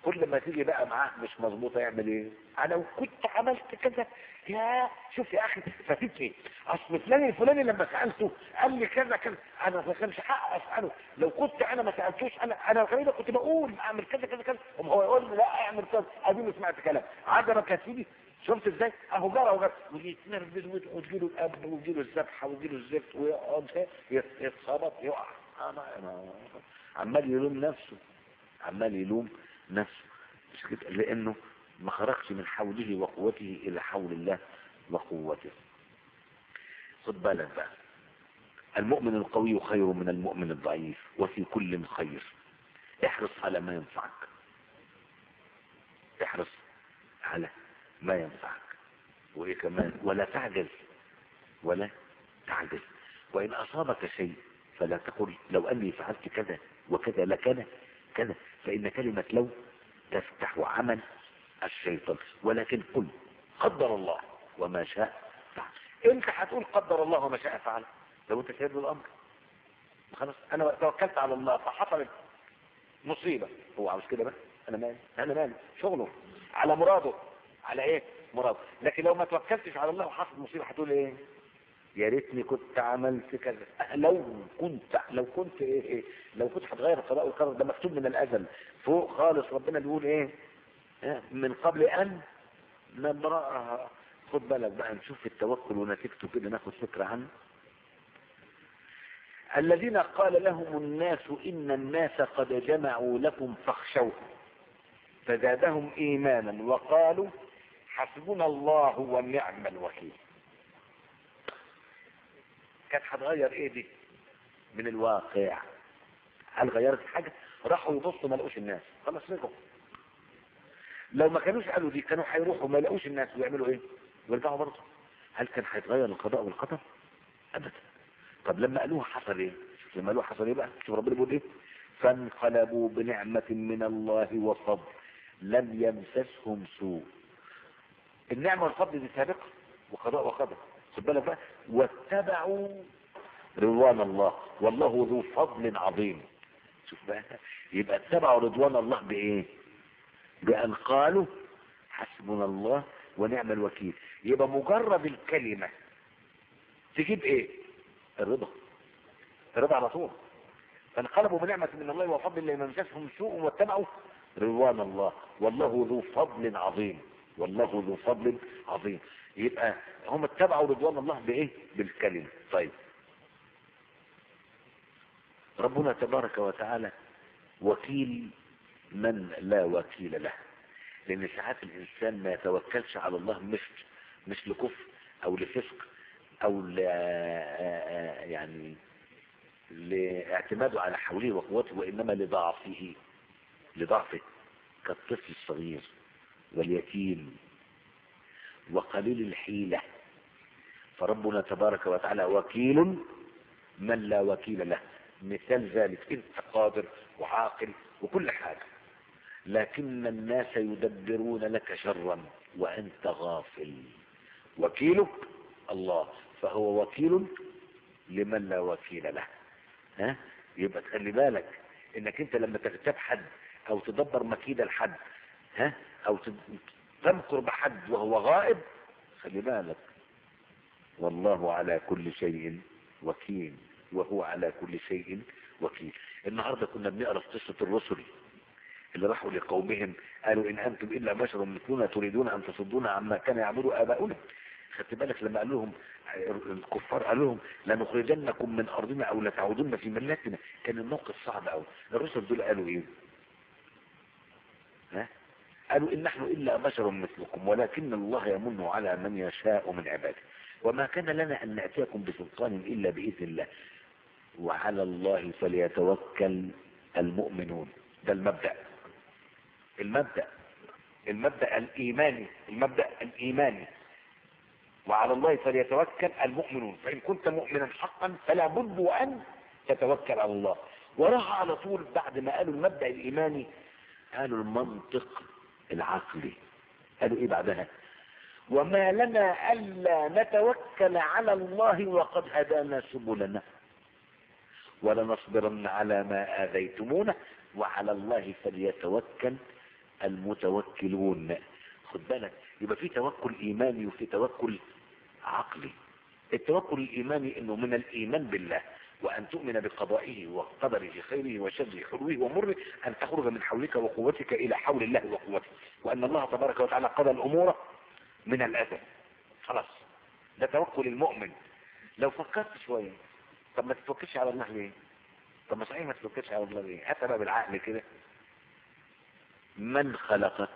كل ما تيجي بقى معاه مش مظبوطه يعمل ايه انا لو كنت عملت كذا يا شوف يا اخي فاتت ايه اصل فلان الفلاني لما سالته قال لي كذا كذا انا ما كانش حق اساله لو كنت انا ما سالتوش انا انا غريبه كنت بقول اعمل كذا كذا كذا قام هو يقول لي لا اعمل كذا اديني سمعت كلام عجبك يا سيدي شفت ازاي اهو جرى وجرى ويتنرفز وتجيله القبل وتجيله الذبحه وتجيله الزفت ويقعد يتخبط يقع أنا أنا عمال يلوم نفسه عمال يلوم نفسه مش كده لانه ما خرجش من حوله وقوته الى حول الله وقوته خد بالك بقى المؤمن القوي خير من المؤمن الضعيف وفي كل خير احرص على ما ينفعك احرص على ما ينفعك وايه كمان ولا تعجز ولا تعجز وان اصابك شيء فلا تقل لو اني فعلت كذا وكذا لكان كذا فان كلمة لو تفتح عمل الشيطان ولكن قل قدر الله وما شاء فعل انت هتقول قدر الله وما شاء فعل لو انت سيد الامر خلاص انا توكلت على الله فحصلت مصيبة هو عاوز كده بس انا مالي انا مالي شغله على مراده على ايه مراده لكن لو ما توكلتش على الله وحصلت مصيبة هتقول ايه يا ريتني كنت عملت كذا لو كنت لو كنت ايه, إيه لو كنت هتغير القضاء والقدر ده مكتوب من الازل فوق خالص ربنا بيقول ايه من قبل ان نبرأها خد بالك بقى نشوف التوكل ونتيجته كده ناخد فكرة عنه الذين قال لهم الناس إن الناس قد جمعوا لكم فاخشوهم فزادهم إيمانا وقالوا حسبنا الله ونعم الوكيل كانت هتغير ايه دي من الواقع هل غيرت حاجة راحوا يبصوا ما لقوش الناس خلاص رجعوا لو ما كانوش قالوا دي كانوا هيروحوا ما لقوش الناس ويعملوا ايه ويرجعوا برضه هل كان هيتغير القضاء والقدر ابدا طب لما قالوها حصل ايه شوف لما قالوها حصل ايه بقى شوف ربنا بيقول ايه فانقلبوا بنعمة من الله وفضل لم يمسسهم سوء النعمة والفضل دي سابقة وقضاء وقدر خد بالك بقى واتبعوا رضوان الله والله ذو فضل عظيم شوف بقى يبقى اتبعوا رضوان الله بايه بان قالوا حسبنا الله ونعم الوكيل يبقى مجرد الكلمة تجيب ايه الرضا الرضا على طول فانقلبوا بنعمة من الله وفضل لمن مسسهم سوء واتبعوا رضوان الله والله ذو فضل عظيم والله ذو فضل عظيم يبقى هم اتبعوا رضوان الله بايه بالكلمة طيب ربنا تبارك وتعالى وكيل من لا وكيل له لان ساعات الانسان ما يتوكلش على الله مش مش لكفر او لفسق او ل يعني لاعتماده على حوله وقوته وانما لضعفه لضعفه كالطفل الصغير واليتيم وقليل الحيلة فربنا تبارك وتعالى وكيل من لا وكيل له مثال ذلك انت قادر وعاقل وكل حاجة لكن الناس يدبرون لك شرا وانت غافل وكيلك الله فهو وكيل لمن لا وكيل له ها يبقى تخلي بالك انك انت لما تغتاب حد او تدبر مكيدة لحد ها او تمكر بحد وهو غائب خلي بالك والله على كل شيء وكيل وهو على كل شيء وكيل النهاردة كنا بنقرأ في قصة الرسل اللي راحوا لقومهم قالوا إن أنتم إلا بشر مثلنا تريدون أن تصدونا عما كان يعبدوا آباؤنا خدت بالك لما قال لهم الكفار قال لهم لنخرجنكم من أرضنا أو لتعودن في ملتنا كان الموقف صعب أوي الرسل دول قالوا إيه ها قالوا إن نحن إلا بشر مثلكم ولكن الله يمن على من يشاء من عباده وما كان لنا أن نأتيكم بسلطان إلا بإذن الله وعلى الله فليتوكل المؤمنون ده المبدأ المبدأ المبدأ الإيماني المبدأ الإيماني وعلى الله فليتوكل المؤمنون فإن كنت مؤمنا حقا فلا بد أن تتوكل على الله وراح على طول بعد ما قالوا المبدأ الإيماني قالوا المنطق العقلي قالوا إيه بعدها وما لنا ألا نتوكل على الله وقد هدانا سبلنا ولنصبرن على ما آذيتمونا وعلى الله فليتوكل المتوكلون خد بالك يبقى في توكل ايماني وفي توكل عقلي التوكل الايماني انه من الايمان بالله وان تؤمن بقضائه وقدره خيره وشره حلوه ومره ان تخرج من حولك وقوتك الى حول الله وقوته وان الله تبارك وتعالى قضى الامور من الاذى خلاص ده توكل المؤمن لو فكرت شويه طب ما تتوكلش على الله ليه طب ما صحيح ما تتوكلش على الله ليه هات بقى بالعقل كده من خلقك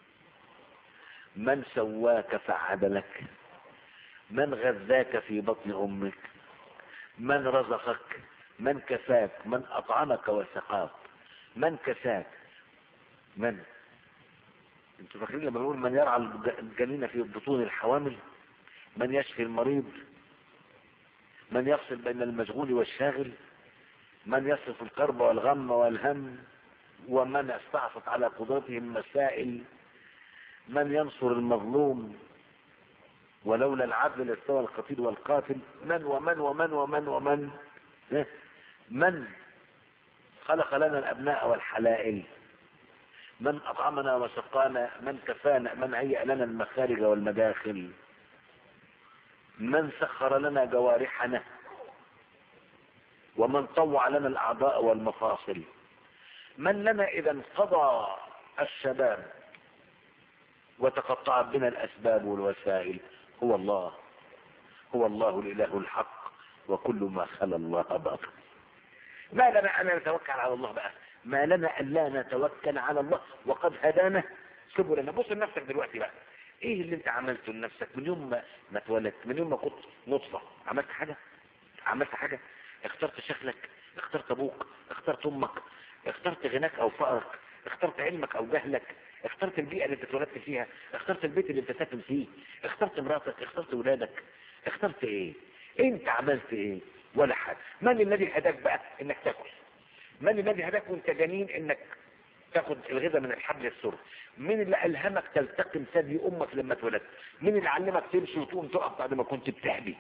من سواك فعدلك من غذاك في بطن امك من رزقك من كفاك من اطعمك وسقاك من كساك من انتوا فاكرين لما بنقول من يرعى الجنين في بطون الحوامل من يشفي المريض من يفصل بين المشغول والشاغل من يصرف الكرب والغم والهم ومن استعصت على قدرته المسائل من ينصر المظلوم ولولا العدل لاستوى القتيل والقاتل من ومن ومن ومن ومن من خلق لنا الابناء والحلائل من اطعمنا وسقانا من كفانا من هيأ لنا المخارج والمداخل من سخر لنا جوارحنا ومن طوع لنا الاعضاء والمفاصل من لنا اذا انقضى الشباب وتقطعت بنا الاسباب والوسائل هو الله هو الله الاله الحق وكل ما خلا الله باطل ما لنا ان نتوكل على الله بقى ما لنا الا نتوكل على الله وقد هدانا سبلنا بص لنفسك دلوقتي بقى ايه اللي انت عملته لنفسك من يوم ما ما اتولدت من يوم ما كنت نطفه عملت حاجه عملت حاجه اخترت شكلك اخترت ابوك اخترت امك اخترت غناك او فقرك اخترت علمك او جهلك اخترت البيئة اللي انت اتولدت فيها اخترت البيت اللي انت ساكن فيه اخترت مراتك اخترت ولادك اخترت ايه انت عملت ايه ولا حاجة من الذي هداك بقى انك تاكل من الذي هداك وانت جنين انك تاخد الغذاء من الحبل السر مين اللي الهمك تلتقم ثدي امك لما اتولدت مين اللي علمك تمشي وتقوم تقف بعد ما كنت بتهدي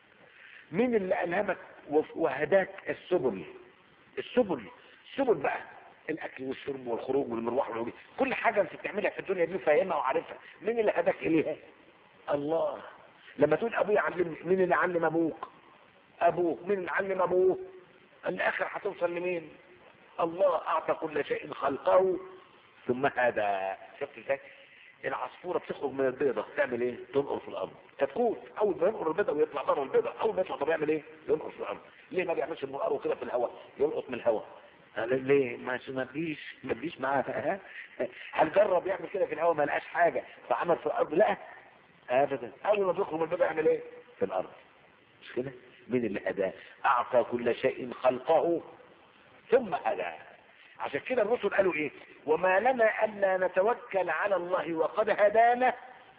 مين اللي الهمك وهداك السبل السبل السبل بقى الاكل والشرب والخروج والمروح والعودي كل حاجة انت بتعملها في الدنيا دي فاهمها وعارفها مين اللي هداك اليها الله لما تقول ابويا علمني مين اللي علم ابوك ابوك مين اللي علم ابوه الاخر هتوصل لمين الله اعطى كل شيء خلقه ثم هذا شفت ازاي العصفوره بتخرج من البيضه تعمل ايه تنقر في الارض كتكوت اول ما ينقر البيضه ويطلع بره البيضه اول ما يطلع طب يعمل ايه ينقر في الارض ليه ما بيعملش منقره كده في الهواء يلقط من الهواء قال ليه ما ما فيش ما فيش معاه هل جرب يعمل كده في الهواء ما لقاش حاجه فعمل في الارض لا ابدا اول ما بيخرج من البيضه يعمل ايه في الارض مش كده مين اللي هداه اعطى كل شيء خلقه ثم هداه عشان كده الرسل قالوا ايه وما لنا الا نتوكل على الله وقد هدانا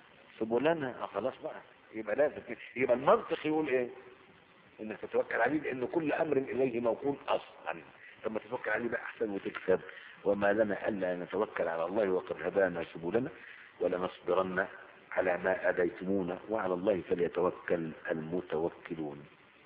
سبلنا آه خلاص بقى يبقى لازم يبقى المنطق يقول ايه انك تتوكل عليه لان كل امر اليه موكول اصلا طب ما تتوكل عليه بقى احسن وتكسب وما لنا الا نتوكل على الله وقد هدانا سبلنا ولنصبرن على ما اذيتمونا وعلى الله فليتوكل المتوكلون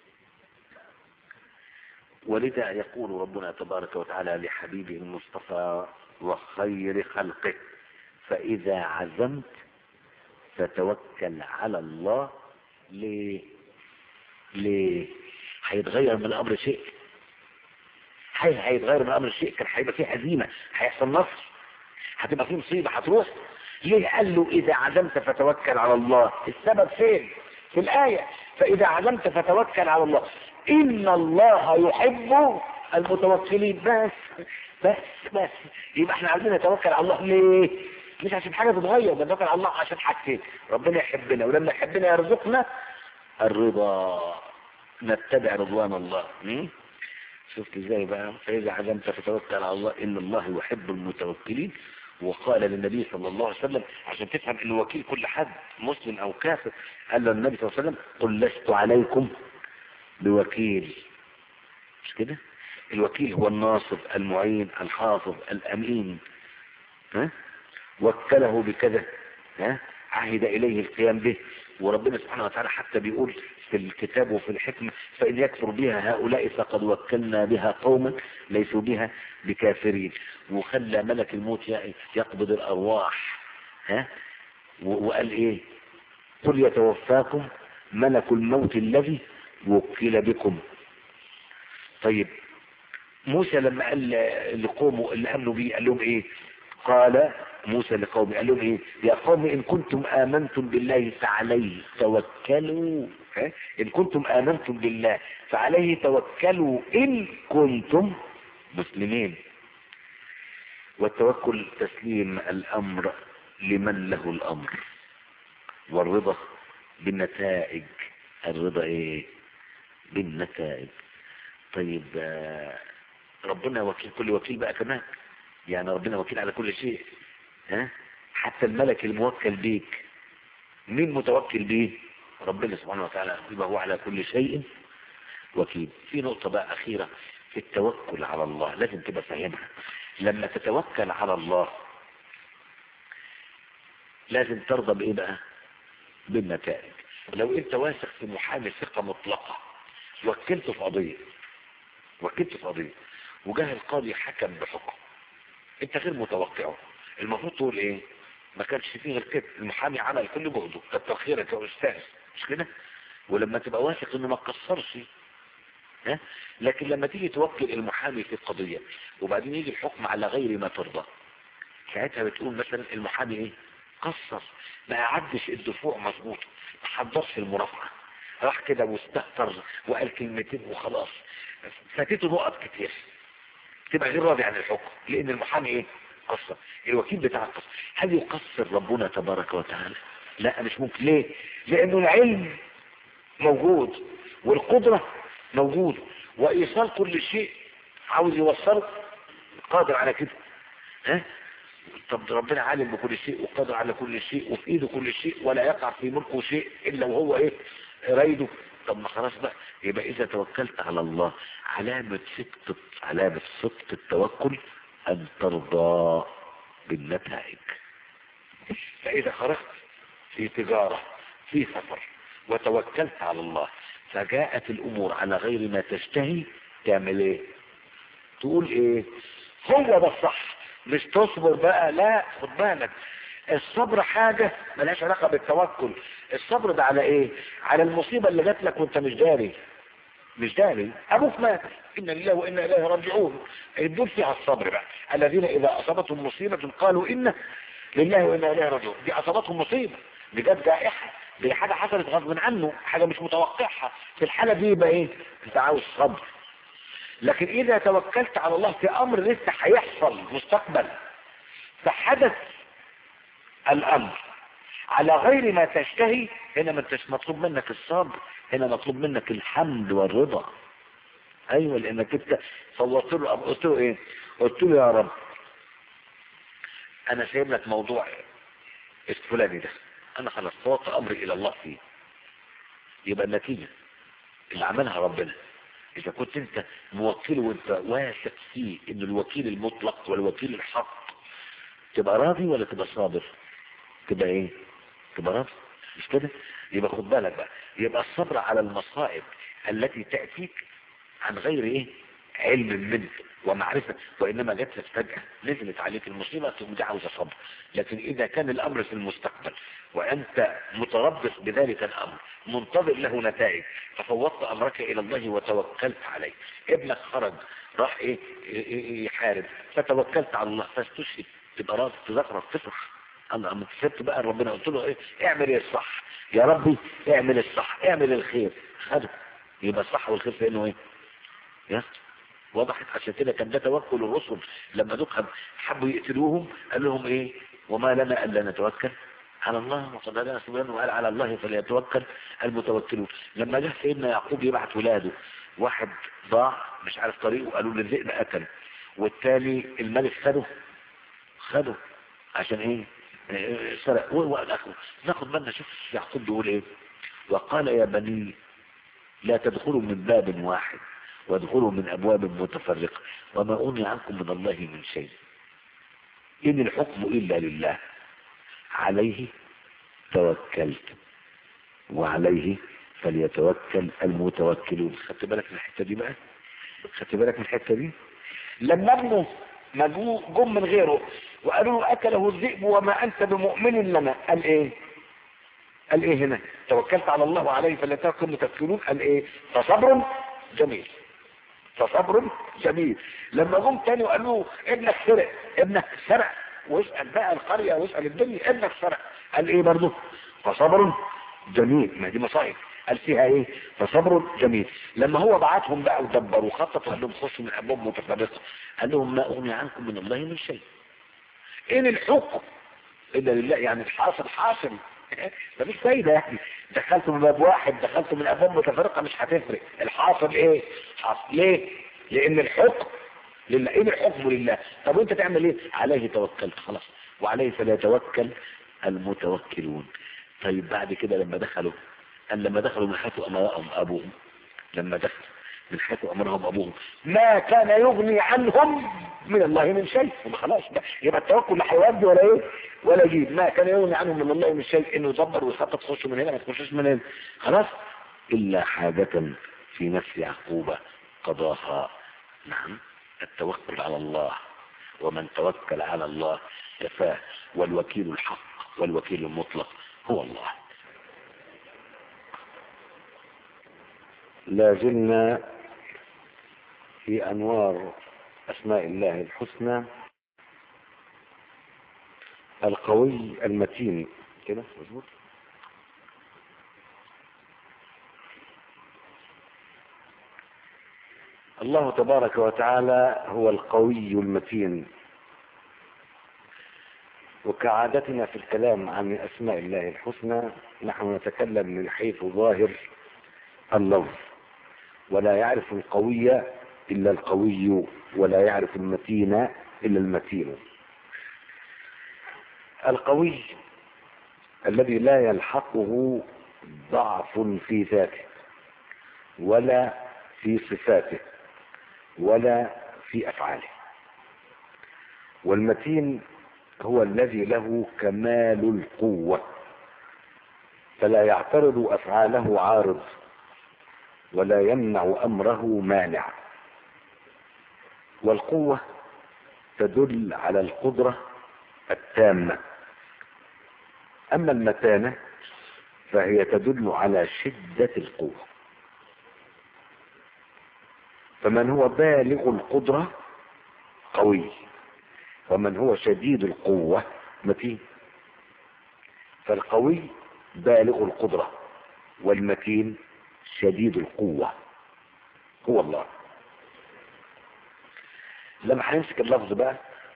ولذا يقول ربنا تبارك وتعالى لحبيبه المصطفى وخير خلقه فإذا عزمت فتوكل على الله ليه ليه هيتغير من الأمر شيء هيتغير من الأمر شيء كان هيبقى فيه هزيمة هيحصل نصر هتبقى فيه مصيبة هتروح ليه قال له إذا عزمت فتوكل على الله السبب فين في الآية فإذا عزمت فتوكل على الله إن الله يحب المتوكلين بس بس بس يبقى احنا عايزين نتوكل على الله ليه مش عشان حاجة تتغير ده نتوكل على الله عشان حاجتين ربنا يحبنا ولما يحبنا يرزقنا الرضا نتبع رضوان الله م? شفت ازاي بقى فإذا عزمت فتوكل على الله إن الله يحب المتوكلين وقال للنبي صلى الله عليه وسلم عشان تفهم انه وكيل كل حد مسلم او كافر قال له النبي صلى الله عليه وسلم قل لست عليكم بوكيل مش كده الوكيل هو الناصر المعين الحافظ الامين ها وكله بكذا ها عهد اليه القيام به وربنا سبحانه وتعالى حتى بيقول في الكتاب وفي الحكمة فإن يكفر بها هؤلاء فقد وكلنا بها قوما ليسوا بها بكافرين وخلى ملك الموت يقبض الأرواح ها وقال إيه قل يتوفاكم ملك الموت الذي وكل بكم طيب موسى لما قال لقومه اللي امنوا بيه قال لهم ايه قال موسى لقومه قال لهم ايه يا قوم ان كنتم امنتم بالله فعليه توكلوا ها؟ ان كنتم امنتم بالله فعليه توكلوا ان كنتم مسلمين والتوكل تسليم الامر لمن له الامر والرضا بالنتائج الرضا ايه بالنتائج طيب ربنا وكيل كل وكيل بقى كمان يعني ربنا وكيل على كل شيء ها حتى الملك الموكل بيك مين متوكل بيه ربنا سبحانه وتعالى يبقى هو على كل شيء وكيل في نقطة بقى أخيرة في التوكل على الله لازم تبقى فاهمها لما تتوكل على الله لازم ترضى بإيه بقى بالنتائج لو انت واثق في محامي ثقة مطلقة وكلته في قضية وكلته في قضية وجاه القاضي حكم بحكم انت غير متوقعه المفروض تقول ايه ما كانش فيه غير كده المحامي عمل كل جهده كتر خيرك يا استاذ مش كده ولما تبقى واثق انه ما قصرش ها لكن لما تيجي توكل المحامي في القضية وبعدين يجي الحكم على غير ما ترضى ساعتها بتقول مثلا المحامي ايه قصر ما قعدش الدفوع مظبوط ما حضرش المرافعة راح كده واستهتر وقال كلمتين وخلاص فاتته نقط كتير تبقى غير راضي عن الحكم لان المحامي ايه قصر الوكيل بتاع القصر هل يقصر ربنا تبارك وتعالى لا مش ممكن ليه لانه العلم موجود والقدرة موجود وايصال كل شيء عاوز يوصله قادر على كده ها طب ربنا عالم بكل شيء وقادر على كل شيء وفي ايده كل شيء ولا يقع في ملكه شيء الا وهو ايه رايده طب ما خلاص بقى يبقى اذا توكلت على الله علامة صدق علامة صدق التوكل ان ترضى بالنتائج فاذا خرجت في تجارة في سفر وتوكلت على الله فجاءت الامور على غير ما تشتهي تعمل ايه تقول ايه هو ده الصح مش تصبر بقى لا خد بالك الصبر حاجة ملهاش علاقة بالتوكل الصبر ده على ايه على المصيبة اللي جات لك وانت مش داري مش داري ابوك مات ان لله وانا اليه راجعون دول فيها الصبر بقى الذين اذا اصابتهم مصيبة قالوا ان لله وانا اليه راجعون دي اصابتهم مصيبة دي جت جائحة دي حاجة حصلت غصب عنه حاجة مش متوقعها في الحالة دي يبقى ايه انت عاوز صبر لكن اذا توكلت على الله في امر لسه هيحصل مستقبل فحدث الامر على غير ما تشتهي هنا ما انتش مطلوب منك الصبر هنا مطلوب منك الحمد والرضا ايوه لانك انت صورت له قلت له ايه قلت له يا رب انا سايب لك موضوع الفلاني ده انا خلاص فوت امري الى الله فيه يبقى النتيجه اللي عملها ربنا اذا كنت انت موكل وانت واثق فيه ان الوكيل المطلق والوكيل الحق تبقى راضي ولا تبقى صابر تبقى ايه تبقى راضي مش كده يبقى خد بالك بقى يبقى الصبر على المصائب التي تأتيك عن غير ايه علم منك ومعرفة وإنما جت لك فجأة نزلت عليك المصيبة تقوم دي عاوزة صبر لكن إذا كان الأمر في المستقبل وأنت متربص بذلك الأمر منتظر له نتائج ففوضت أمرك إلى الله وتوكلت عليه ابنك خرج راح إيه, إيه يحارب فتوكلت على الله فاستشهد تبقى راضي تذكرك تفرح انا اما كسبت بقى ربنا قلت له ايه اعمل ايه الصح يا ربي اعمل الصح اعمل الخير خده يبقى الصح والخير في انه ايه يا وضحت عشان كده كان ده توكل الرسل لما دخل حبوا يقتلوهم قال لهم ايه وما لنا الا نتوكل على الله وقد هدانا سبحانه وقال على الله فليتوكل المتوكلون لما جه سيدنا يعقوب يبعت ولاده واحد ضاع مش عارف طريقه قالوا له الذئب قتله والتاني الملك خده خده عشان ايه سرق والاخر ناخد بالنا شوف يعقوب بيقول ايه وقال يا بني لا تدخلوا من باب واحد وادخلوا من ابواب متفرقة وما اغني عنكم من الله من شيء ان الحكم الا لله عليه توكلت وعليه فليتوكل المتوكلون خدت بالك من الحته دي بقى خدت بالك من الحته دي لما ابنه ما جو- جم من غيره وقالوا له اكله الذئب وما انت بمؤمن لنا قال ايه قال ايه هنا توكلت على الله وعليه فليتوكل المتوكلون قال ايه فصبر جميل فصبر جميل لما جم تاني وقالوا له ابنك سرق ابنك سرق واسال بقى القريه واسال الدنيا ابنك سرق قال ايه برضه فصبر جميل ما دي مصائب قال فيها ايه فصبر جميل لما هو بعتهم بقى ودبر وخطط وقال لهم خشوا من ابواب متفرقه قال لهم ما اغني عنكم من الله من شيء ان الحكم الا لله يعني الحاصل حاصل مفيش فايدة يعني دخلتوا من باب واحد دخلتوا من ابواب متفرقة مش هتفرق الحاصل ايه حاصل ليه لان الحكم لله ايه الحكم لله طب وانت تعمل ايه عليه توكلت خلاص وعليه فليتوكل المتوكلون طيب بعد كده لما دخلوا قال لما دخلوا من حيث امرهم ابوهم لما دخلوا من حيث امرهم ابوهم ما كان يغني عنهم من الله من شيء هم خلاص بقى يبقى التوكل لا هيودي ولا ايه ولا يجيب ما كان يغني عنهم من الله من شيء انه يدبر ويخطط تخشوا من هنا ما تخشوش من هنا خلاص الا حاجة في نفس يعقوب قضاها نعم التوكل على الله ومن توكل على الله كفاه والوكيل الحق والوكيل المطلق هو الله لا زلنا في أنوار أسماء الله الحسنى القوي المتين كده مظبوط الله تبارك وتعالى هو القوي المتين وكعادتنا في الكلام عن أسماء الله الحسنى نحن نتكلم من حيث ظاهر اللفظ ولا يعرف القوي إلا القوي ولا يعرف المتين إلا المتين القوي الذي لا يلحقه ضعف في ذاته ولا في صفاته ولا في أفعاله والمتين هو الذي له كمال القوة فلا يعترض أفعاله عارض ولا يمنع أمره مانع والقوة تدل على القدرة التامة أما المتانة فهي تدل على شدة القوة فمن هو بالغ القدرة قوي ومن هو شديد القوة متين فالقوي بالغ القدرة والمتين شديد القوة هو الله لما هنمسك اللفظ بقى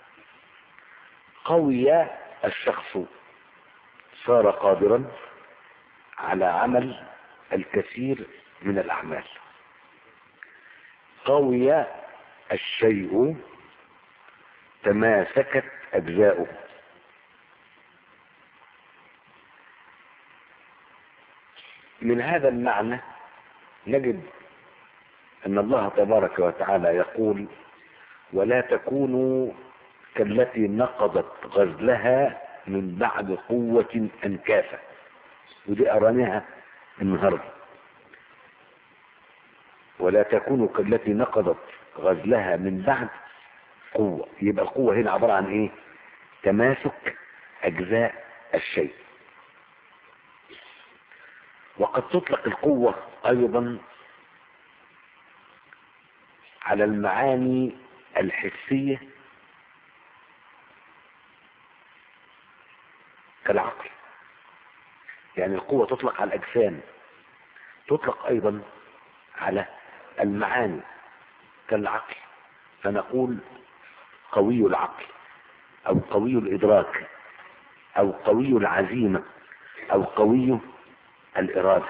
قوي الشخص صار قادرا على عمل الكثير من الأعمال قوي الشيء تماسكت أجزاؤه من هذا المعنى نجد أن الله تبارك وتعالى يقول ولا تكونوا كالتي نقضت غزلها من بعد قوة أنكافة ودي أرانيها النهاردة ولا تكونوا كالتي نقضت غزلها من بعد قوة يبقى القوة هنا عبارة عن ايه تماسك اجزاء الشيء وقد تطلق القوة ايضا على المعاني الحسية كالعقل يعني القوة تطلق على الأجسام تطلق أيضا على المعاني كالعقل فنقول قوي العقل أو قوي الإدراك أو قوي العزيمة أو قوي الإرادة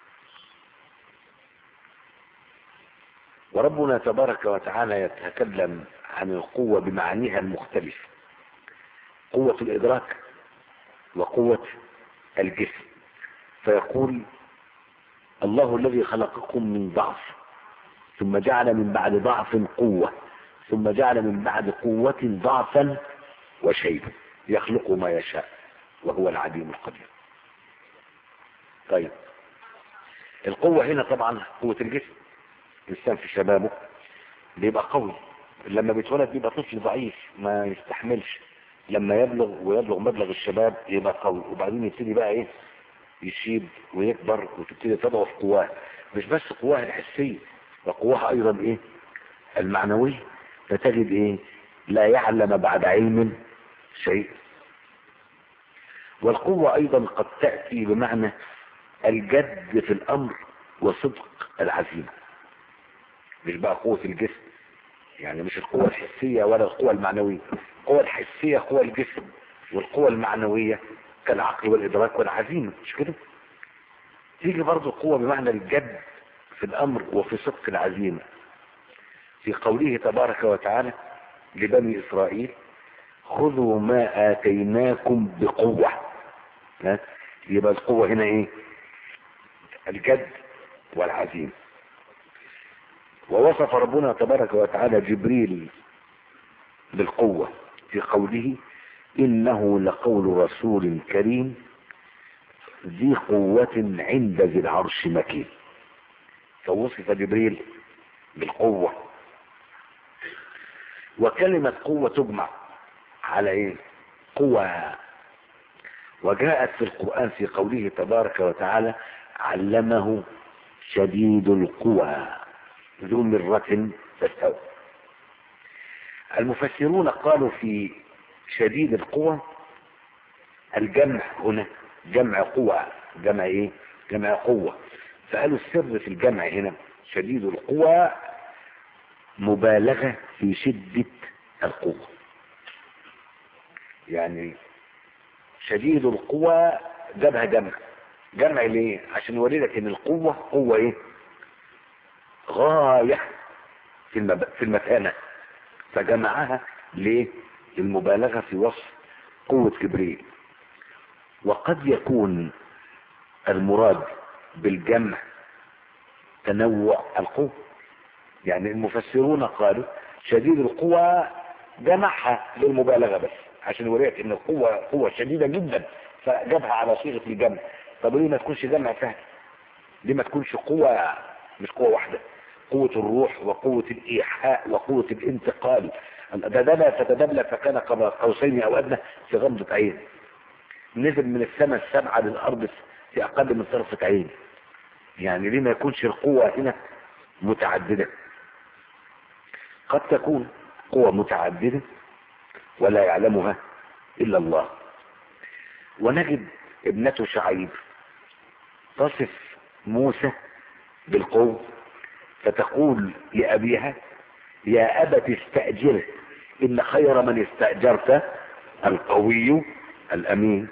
وربنا تبارك وتعالى يتكلم عن القوة بمعانيها المختلفة قوة الإدراك وقوة الجسم فيقول الله الذي خلقكم من ضعف ثم جعل من بعد ضعف قوة ثم جعل من بعد قوة ضعفا وشيبا يخلق ما يشاء وهو العليم القدير طيب القوة هنا طبعا قوة الجسم الإنسان في شبابه بيبقى قوي لما بيتولد بيبقى طفل ضعيف ما يستحملش لما يبلغ ويبلغ مبلغ الشباب يبقى قوي وبعدين يبتدي بقى ايه يشيب ويكبر وتبتدي تضعف قواه مش بس قواه الحسية وقواها ايضا ايه المعنوية فتجد ايه لا يعلم بعد علم شيء والقوة ايضا قد تأتي بمعنى الجد في الامر وصدق العزيمة مش بقى قوة الجسم يعني مش القوة الحسية ولا القوة المعنوية القوة الحسية قوة الجسم والقوة المعنوية كالعقل والإدراك والعزيمة مش كده تيجي برضو قوة بمعنى الجد في الأمر وفي صدق العزيمة في قوله تبارك وتعالى لبني إسرائيل خذوا ما آتيناكم بقوة ها؟ يبقى القوة هنا ايه الجد والعزيمة ووصف ربنا تبارك وتعالى جبريل بالقوة في قوله إنه لقول رسول كريم ذي قوة عند ذي العرش مكين فوصف جبريل بالقوة وكلمة قوة تجمع على ايه قوة وجاءت في القرآن في قوله تبارك وتعالى علمه شديد القوى ذو مرة فاستوى المفسرون قالوا في شديد القوى الجمع هنا جمع قوى جمع ايه جمع قوة فقالوا السر في الجمع هنا شديد القوى مبالغة في شدة القوة يعني شديد القوى جابها جمع جمع ليه عشان يوري لك ان القوة قوة ايه غاية في المب... في المتانة فجمعها ليه المبالغة في وصف قوة جبريل وقد يكون المراد بالجمع تنوع القوة يعني المفسرون قالوا شديد القوى جمعها للمبالغة بس عشان يوريك ان القوة قوة شديدة جدا فجابها على صيغة الجمع طب ليه ما تكونش جمع سهل ليه ما تكونش قوة مش قوة واحدة قوة الروح وقوة الإيحاء وقوة الانتقال الدبلة فتدبل فكان قبل قوسين أو أدنى في غمضة عين نزل من السماء السبعة للأرض في أقل من طرفة عين يعني ليه ما يكونش القوة هنا متعددة قد تكون قوة متعددة ولا يعلمها إلا الله ونجد ابنته شعيب تصف موسى بالقوة فتقول لأبيها يا أبت استأجره إن خير من استأجرت القوي الأمين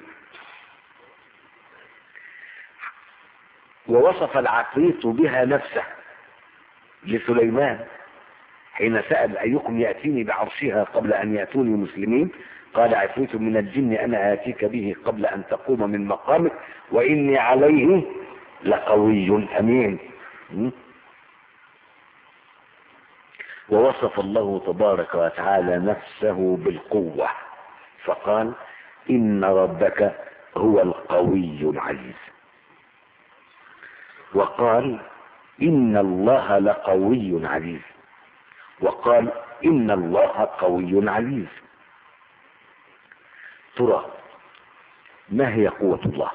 ووصف العفريت بها نفسه لسليمان حين سأل أيكم يأتيني بعرشها قبل أن يأتوني مسلمين قال عفريت من الجن أنا آتيك به قبل أن تقوم من مقامك وإني عليه لقوي أمين ووصف الله تبارك وتعالى نفسه بالقوة فقال إن ربك هو القوي العزيز وقال إن الله لقوي عزيز وقال إن الله قوي عزيز ترى ما هي قوة الله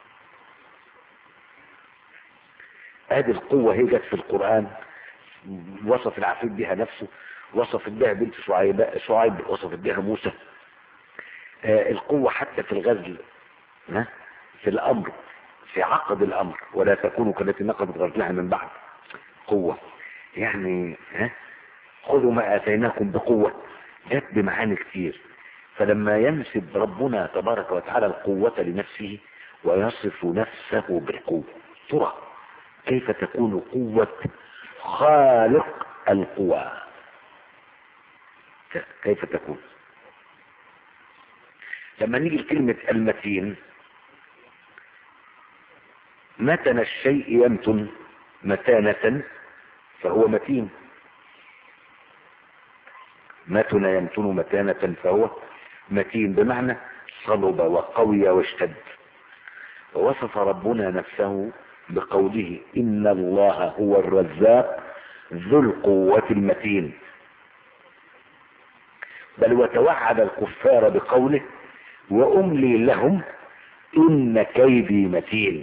هذه القوة هي جت في القرآن وصف العفريت بها نفسه وصفت بها بنت شعيب شعيب وصفت بها موسى آه القوة حتى في الغزل ها في الأمر في عقد الأمر ولا تكونوا كالتي نقضت غزلها من بعد قوة يعني ها خذوا ما آتيناكم بقوة جت بمعاني كتير فلما ينسب ربنا تبارك وتعالى القوة لنفسه ويصف نفسه بالقوة ترى كيف تكون قوة خالق القوى كيف تكون لما نيجي لكلمة المتين متن الشيء يمتن متانة فهو متين متن يمتن متانة فهو متين بمعنى صلب وقوي واشتد ووصف ربنا نفسه بقوله إن الله هو الرزاق ذو القوة المتين بل وتوعد الكفار بقوله وأملي لهم إن كيدي متين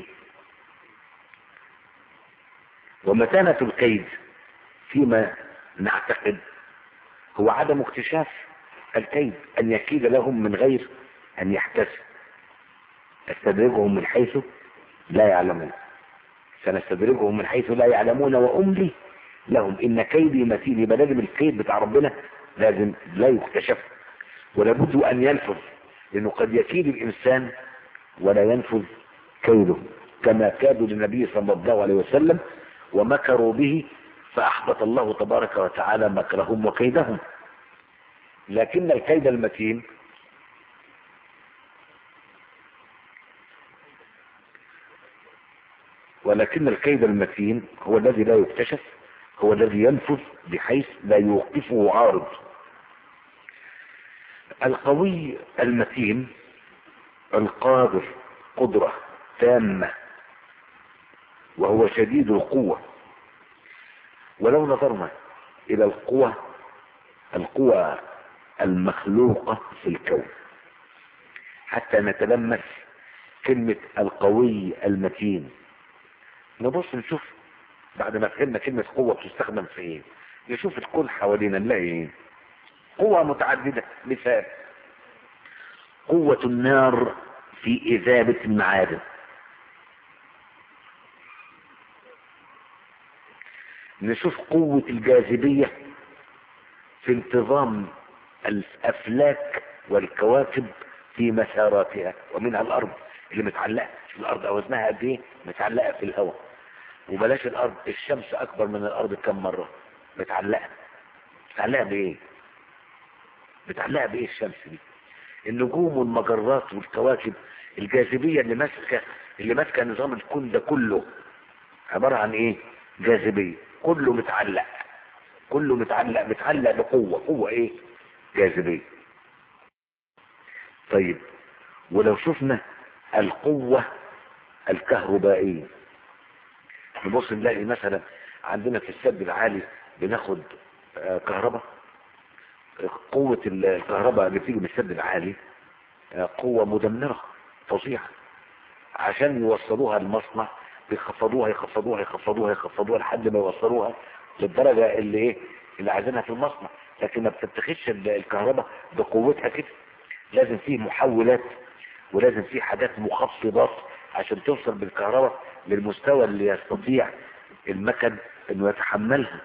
ومتانة الكيد فيما نعتقد هو عدم اكتشاف الكيد أن يكيد لهم من غير أن يحتسب استدرجهم من حيث لا يعلمون سنستدرجهم من حيث لا يعلمون وأملي لهم إن كيدي متين يبقى لازم الكيد بتاع ربنا لازم لا يكتشف ولابد أن ينفذ لأنه قد يكيد الإنسان ولا ينفذ كيده كما كادوا للنبي صلى الله عليه وسلم ومكروا به فأحبط الله تبارك وتعالى مكرهم وكيدهم لكن الكيد المتين ولكن الكيد المتين هو الذي لا يكتشف هو الذي ينفذ بحيث لا يوقفه عارض القوي المتين القادر قدرة تامة وهو شديد القوة ولو نظرنا إلى القوة القوى المخلوقة في الكون حتى نتلمس كلمة القوي المتين نبص نشوف بعد ما فهمنا كلمة قوة بتستخدم في ايه نشوف الكون حوالينا نلاقي ايه قوة متعددة مثال قوة النار في إذابة المعادن نشوف قوة الجاذبية في انتظام الأفلاك والكواكب في مساراتها ومنها الأرض اللي متعلقة في الأرض وزنها قد إيه متعلقة في الهواء وبلاش الأرض الشمس أكبر من الأرض كم مرة متعلقة متعلقة بإيه متعلقة بإيه الشمس دي النجوم والمجرات والكواكب الجاذبية اللي ماسكة اللي ماسكة نظام الكون ده كله عبارة عن ايه جاذبية كله متعلق كله متعلق متعلق بقوة قوة ايه جاذبية طيب ولو شفنا القوة الكهربائية نبص نلاقي مثلا عندنا في السد العالي بناخد آه، كهرباء قوة الكهرباء اللي بتيجي من السد العالي آه، قوة مدمرة فظيعة عشان يوصلوها المصنع بيخفضوها يخفضوها يخفضوها يخفضوها لحد ما يوصلوها للدرجة اللي ايه اللي عايزينها في المصنع لكن ما بتتخذش ال- الكهرباء بقوتها كده لازم فيه محولات ولازم فيه حاجات مخفضات عشان توصل بالكهرباء للمستوى اللي يستطيع المكن انه يتحملها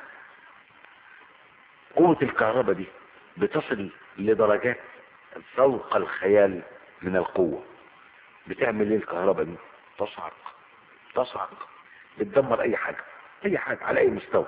قوة الكهرباء دي بتصل لدرجات فوق الخيال من القوة بتعمل ايه الكهرباء دي تصعق تصعق بتدمر اي حاجة اي حاجة على اي مستوى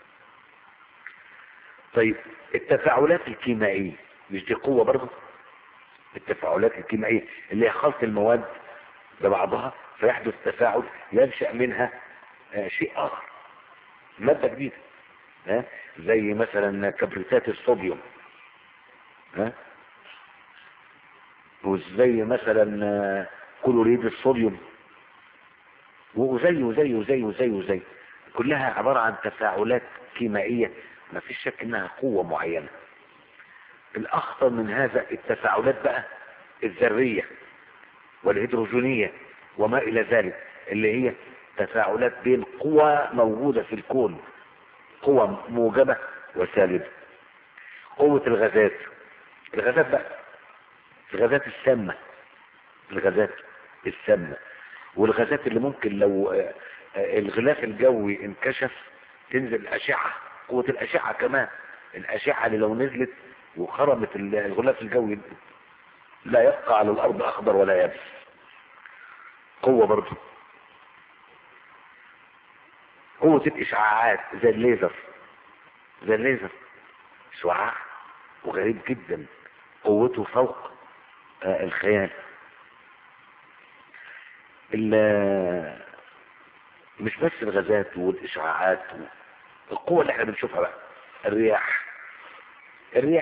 طيب التفاعلات الكيميائية مش دي قوة برضه التفاعلات الكيميائية اللي هي خلط المواد ببعضها فيحدث تفاعل ينشأ منها آه، شيء آخر مادة جديدة ها زي مثلا كبريتات الصوديوم ها وزي مثلا آه، كلوريد الصوديوم وزي وزي وزي وزي وزي كلها عبارة عن تفاعلات كيميائية ما فيش شك انها قوة معينة الاخطر من هذا التفاعلات بقى الذرية والهيدروجينية وما الى ذلك اللي هي تفاعلات بين قوى موجودة في الكون قوى موجبة وسالبة قوة الغازات الغازات بقى الغازات السامة الغازات السامة والغازات اللي ممكن لو آه، آه، الغلاف الجوي انكشف تنزل أشعة قوة الأشعة كمان الأشعة اللي لو نزلت وخرمت ال- الغلاف الجوي لا يبقى على الأرض أخضر ولا يابس قوة برضه قوة الإشعاعات زي الليزر زي الليزر شعاع وغريب جدا قوته فوق آه، الخيال ال- مش بس الغازات والإشعاعات القوة اللي احنا بنشوفها بقى الرياح الرياح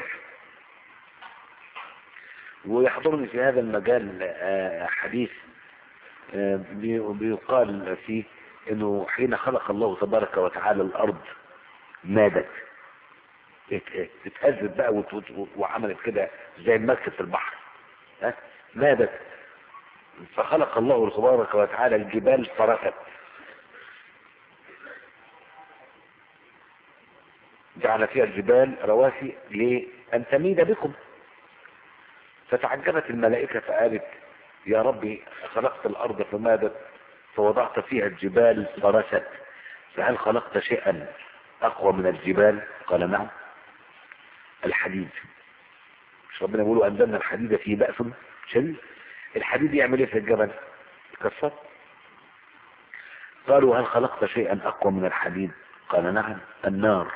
ويحضرني في هذا المجال آه، حديث آه، بي- بيقال فيه انه حين خلق الله تبارك وتعالى الارض مادت ات- اتهزت بقى وت- وت- وعملت كده زي المركب في البحر ها مادت فخلق الله تبارك وتعالى الجبال فرست جعل فيها الجبال رواسي لأن تميد بكم فتعجبت الملائكة فقالت يا ربي خلقت الأرض فمادت فوضعت فيها الجبال فرست فهل خلقت شيئا أقوى من الجبال قال نعم الحديد مش ربنا بيقول أنزلنا الحديد فيه بأس شديد الحديد يعمل ايه في الجبل يكسر قالوا هل خلقت شيئا أقوى من الحديد قال نعم النار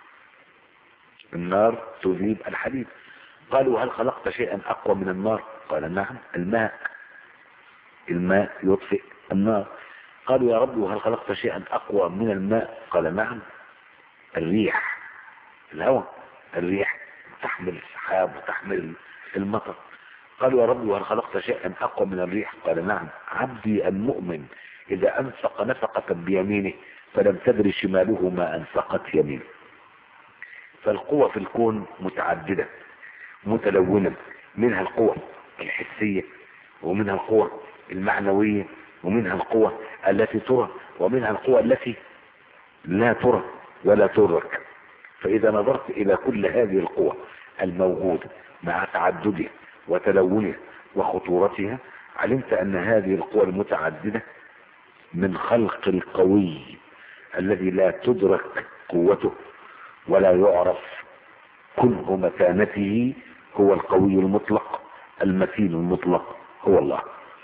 النار تذيب الحديد قالوا هل خلقت شيئا أقوى من النار قال نعم الماء الماء يطفئ النار قالوا يا رب وهل خلقت شيئا أقوى من الماء قال نعم الريح الهواء الريح تحمل السحاب وتحمل المطر قالوا يا رب وهل خلقت شيئا أقوى من الريح قال نعم عبدي المؤمن إذا أنفق نفقة بيمينه فلم تدري شماله ما أنفقت يمينه فالقوة في الكون متعددة متلونة منها القوة الحسية ومنها القوة المعنوية ومنها القوة التي ترى ومنها القوة التي لا ترى ولا تدرك فإذا نظرت إلى كل هذه القوى الموجودة مع تعددها وتلونها وخطورتها علمت أن هذه القوى المتعددة من خلق القوي الذي لا تدرك قوته ولا يعرف كنه مكانته هو القوي المطلق المتين المطلق هو الله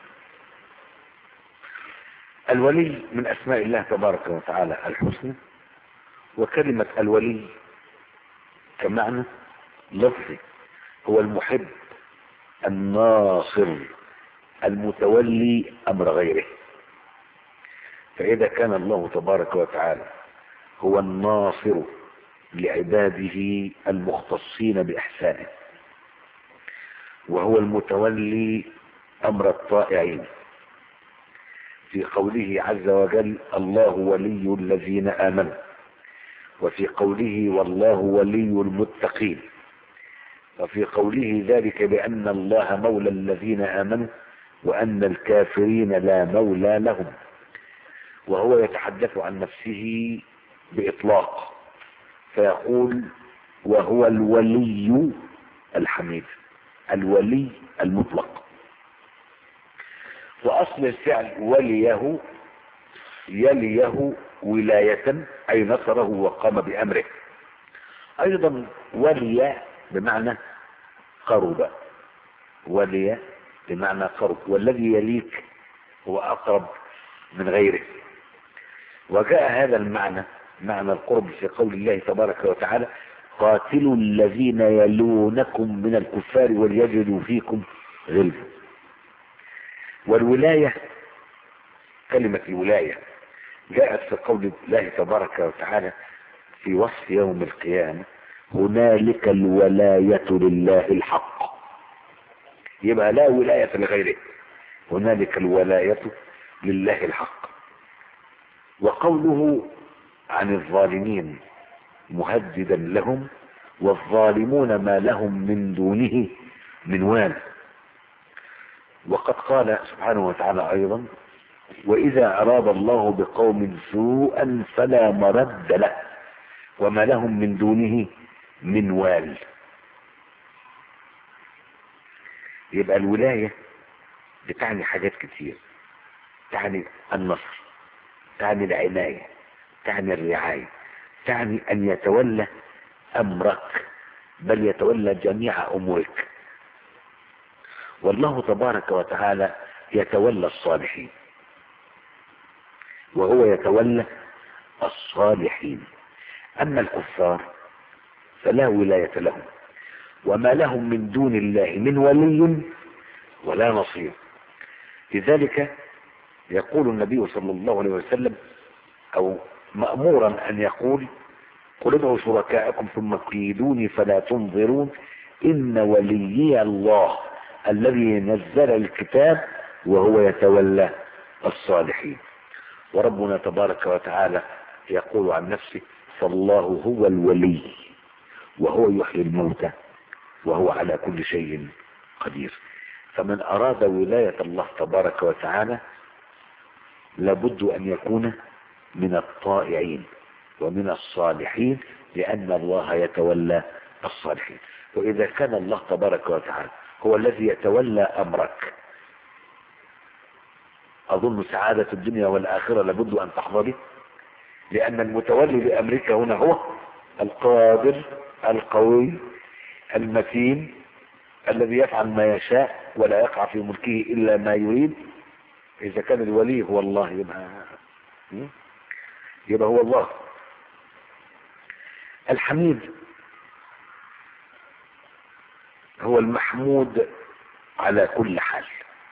الولي من أسماء الله تبارك وتعالى الحسنى وكلمة الولي كمعنى لفظي هو المحب الناصر المتولي أمر غيره فإذا كان الله تبارك وتعالى هو الناصر لعباده المختصين بإحسانه وهو المتولي أمر الطائعين في قوله عز وجل الله ولي الذين آمنوا وفي قوله والله ولي المتقين وفي قوله ذلك بأن الله مولى الذين آمنوا وأن الكافرين لا مولى لهم وهو يتحدث عن نفسه بإطلاق فيقول وهو الولي الحميد الولي المطلق وأصل الفعل وليه يليه ولاية أي نصره وقام بأمره أيضا ولي بمعنى قرب ولي بمعنى قرب والذي يليك هو أقرب من غيره وجاء هذا المعنى معنى القرب في قول الله تبارك وتعالى قاتلوا الذين يلونكم من الكفار وليجدوا فيكم غلظة والولاية كلمة الولاية جاءت في قول الله تبارك وتعالى في وصف يوم القيامة هنالك الولاية لله الحق يبقى لا ولاية لغيره هنالك الولاية لله الحق وقوله عن الظالمين مهددا لهم والظالمون ما لهم من دونه من وال وقد قال سبحانه وتعالى أيضا وإذا أراد الله بقوم سوءا فلا مرد له وما لهم من دونه من وال يبقى الولاية بتعني حاجات كتير تعني النصر تعني العناية تعني الرعاية تعني أن يتولى أمرك بل يتولى جميع أمورك والله تبارك وتعالى يتولى الصالحين وهو يتولى الصالحين أما الكفار فلا ولاية لهم وما لهم من دون الله من ولي ولا نصير لذلك يقول النبي صلى الله عليه وسلم أو مأمورا أن يقول قل ادعوا شركاءكم ثم كيدوني فلا تنظرون إن وليي الله الذي نزل الكتاب وهو يتولى الصالحين وربنا تبارك وتعالى يقول عن نفسه فالله هو الولي وهو يحيي الموتى وهو على كل شيء قدير فمن أراد ولاية الله تبارك وتعالى لابد أن يكون من الطائعين ومن الصالحين لأن الله يتولى الصالحين وإذا كان الله تبارك وتعالى هو الذي يتولى أمرك أظن سعادة الدنيا والآخرة لابد أن تحظى به لأن المتولي لأمرك هنا هو القادر القوي المتين الذي يفعل ما يشاء ولا يقع في ملكه إلا ما يريد إذا كان الولي هو الله يبقى يبقى هو الله الحميد هو المحمود على كل حال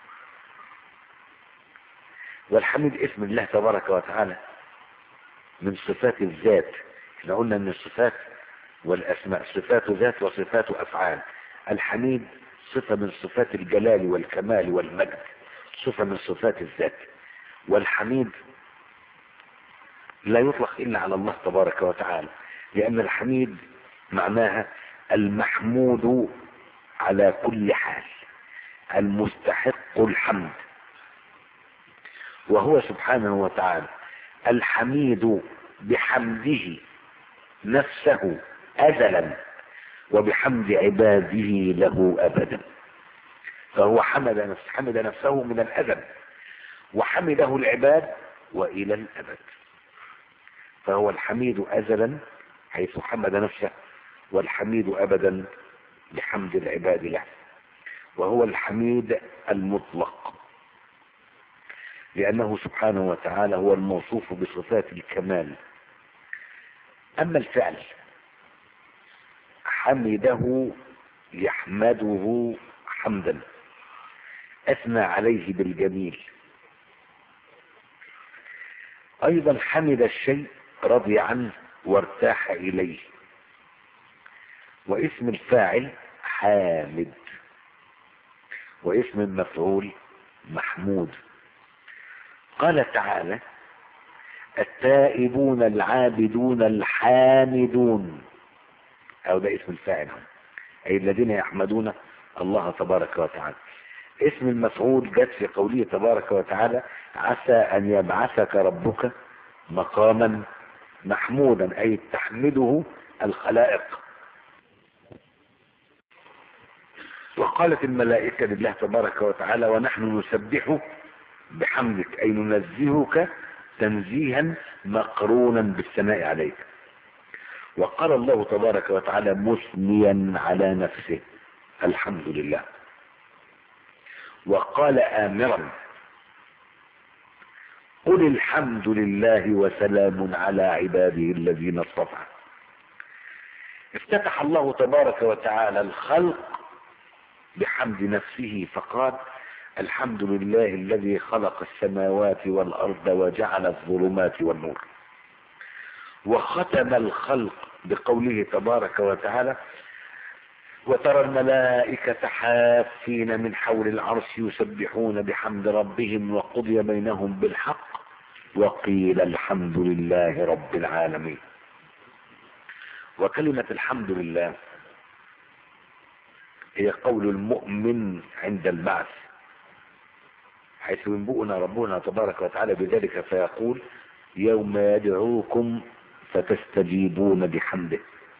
والحميد اسم الله تبارك وتعالى من صفات الذات احنا قلنا ان الصفات والاسماء صفات ذات وصفات افعال الحميد صفة من صفات الجلال والكمال والمجد صفة من صفات الذات والحميد لا يطلق الا على الله تبارك وتعالى لان الحميد معناها المحمود على كل حال المستحق الحمد وهو سبحانه وتعالى الحميد بحمده نفسه أزلا وبحمد عباده له أبدا فهو حمد نفسه, حمد نفسه من الأزل وحمده العباد وإلى الأبد فهو الحميد أزلا حيث حمد نفسه والحميد أبدا بحمد العباد له وهو الحميد المطلق لأنه سبحانه وتعالى هو الموصوف بصفات الكمال أما الفعل حمده يحمده حمدا أثنى عليه بالجميل أيضا حمد الشيء رضي عنه وارتاح إليه واسم الفاعل حامد واسم المفعول محمود قال تعالى التائبون العابدون الحامدون او ده اسم الفاعل اي الذين يحمدون الله تبارك وتعالى اسم المفعول جت في قوله تبارك وتعالى عسى ان يبعثك ربك مقاما محمودا اي تحمده الخلائق وقالت الملائكة لله تبارك وتعالى ونحن نسبح بحمدك أي ننزهك تنزيها مقرونا بالثناء عليك وقال الله تبارك وتعالى مثنيا على نفسه الحمد لله وقال آمرا قل الحمد لله وسلام على عباده الذين اصطفى افتتح الله تبارك وتعالى الخلق بحمد نفسه فقال الحمد لله الذي خلق السماوات والأرض وجعل الظلمات والنور وختم الخلق بقوله تبارك وتعالى وترى الملائكة حافين من حول العرش يسبحون بحمد ربهم وقضي بينهم بالحق وقيل الحمد لله رب العالمين وكلمة الحمد لله هي قول المؤمن عند البعث حيث ينبؤنا ربنا تبارك وتعالى بذلك فيقول يوم يدعوكم فتستجيبون بحمده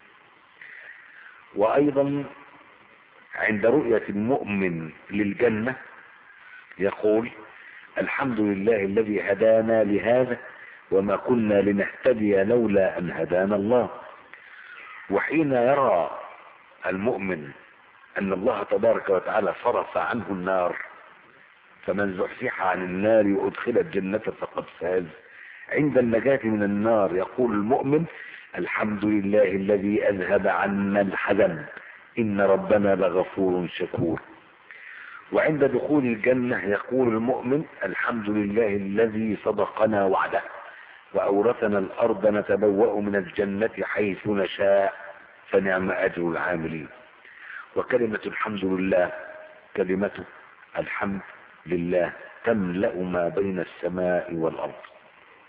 وايضا عند رؤية المؤمن للجنة يقول الحمد لله الذي هدانا لهذا وما كنا لنهتدي لولا ان هدانا الله وحين يرى المؤمن ان الله تبارك وتعالى صرف عنه النار فمن زحزح عن النار وادخل الجنة فقد فاز عند النجاة من النار يقول المؤمن الحمد لله الذي اذهب عنا الحزن ان ربنا لغفور شكور وعند دخول الجنة يقول المؤمن الحمد لله الذي صدقنا وعده وأورثنا الأرض نتبوأ من الجنة حيث نشاء فنعم أجر العاملين وكلمة الحمد لله كلمة الحمد لله تملأ ما بين السماء والأرض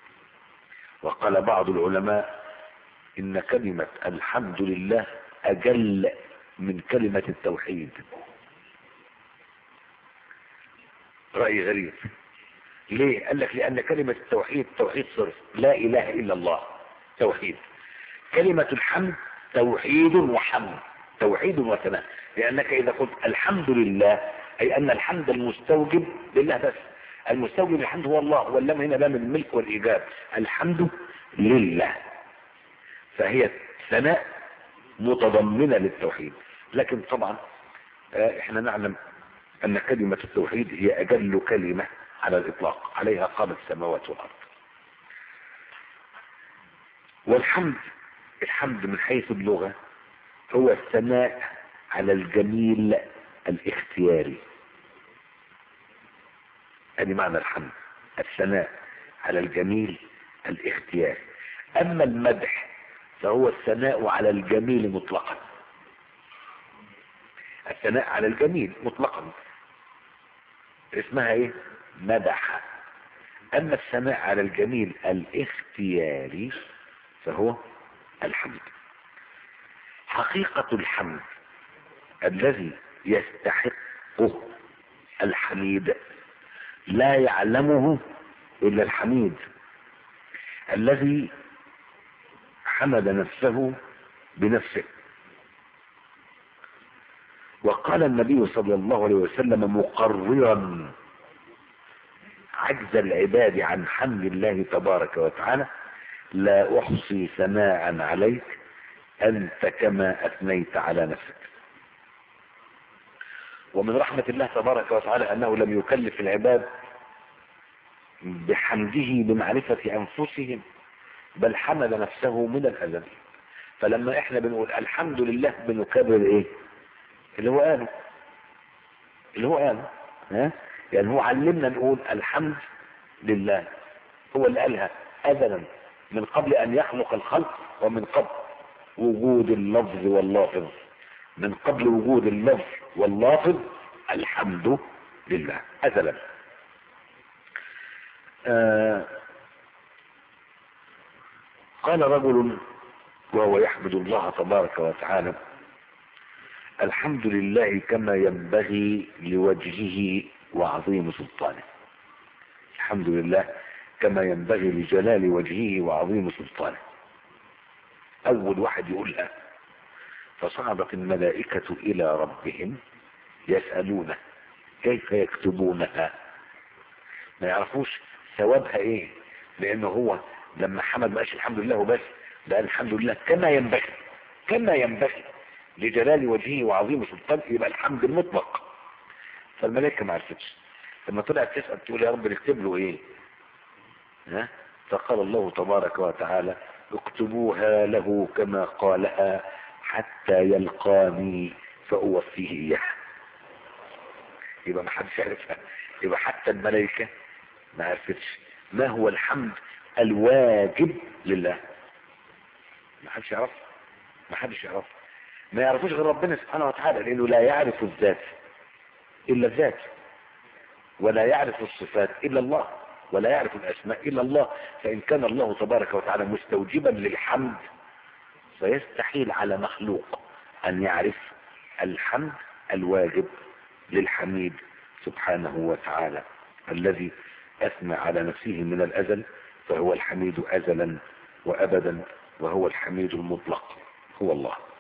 وقال بعض العلماء إن كلمة الحمد لله أجل من كلمة التوحيد رأي غريب ليه؟ قال لك لأن كلمة التوحيد توحيد صرف لا إله إلا الله توحيد كلمة الحمد توحيد وحمد توحيد وثناء لأنك إذا قلت الحمد لله أي أن الحمد المستوجب لله بس المستوجب الحمد هو الله واللام هنا لام الملك والإيجاب الحمد لله فهي ثناء متضمنة للتوحيد لكن طبعا آه، احنا نعلم أن كلمة التوحيد هي أجل كلمة على الإطلاق عليها قامت السماوات والأرض والحمد الحمد من حيث اللغة هو الثناء على الجميل الاختياري ادي معنى الحمد الثناء على الجميل الاختياري اما المدح فهو الثناء على الجميل مطلقا الثناء على الجميل مطلقا اسمها ايه مدح اما الثناء على الجميل الاختياري فهو الحمد حقيقة الحمد الذي يستحقه الحميد لا يعلمه إلا الحميد الذي حمد نفسه بنفسه وقال النبي صلى الله عليه وسلم مقررا عجز العباد عن حمد الله تبارك وتعالى لا أحصي ثناء عليك أنت كما أثنيت على نفسك ومن رحمة الله تبارك وتعالى أنه لم يكلف العباد بحمده بمعرفة أنفسهم بل حمد نفسه من الأزل فلما احنا بنقول الحمد لله بنكرر ايه اللي هو قاله اللي هو قاله ها يعني هو علمنا نقول الحمد لله هو اللي قالها أزلا من قبل أن يخلق الخلق ومن قبل وجود اللفظ واللافظ من قبل وجود اللفظ واللافظ الحمد لله أزلا آه قال رجل وهو يحمد الله تبارك وتعالى الحمد لله كما ينبغي لوجهه وعظيم سلطانه الحمد لله كما ينبغي لجلال وجهه وعظيم سلطانه اول واحد يقولها فصعدت الملائكة الى ربهم يسألونه كيف يكتبونها ما يعرفوش ثوابها ايه لانه هو لما حمد ما قالش الحمد لله وبس ده قال الحمد لله كما ينبغي كما ينبغي لجلال وجهه وعظيم سلطانه يبقى الحمد المطلق فالملائكة ما عرفتش لما طلعت تسأل تقول يا رب نكتب له ايه ها فقال الله تبارك وتعالى اكتبوها له كما قالها حتى يلقاني فأوفيه إياها يبقى ما حدش عرفها يبقى حتى الملائكة ما عرفتش ما هو الحمد الواجب لله ما حدش يعرف ما حدش يعرف ما يعرفوش غير ربنا سبحانه وتعالى لأنه لا يعرف الذات إلا الذات ولا يعرف الصفات إلا الله ولا يعرف الأسماء إلا الله فإن كان الله تبارك وتعالى مستوجبا للحمد فيستحيل على مخلوق أن يعرف الحمد الواجب للحميد سبحانه وتعالى الذي أثنى على نفسه من الأزل فهو الحميد أزلا وأبدا وهو الحميد المطلق هو الله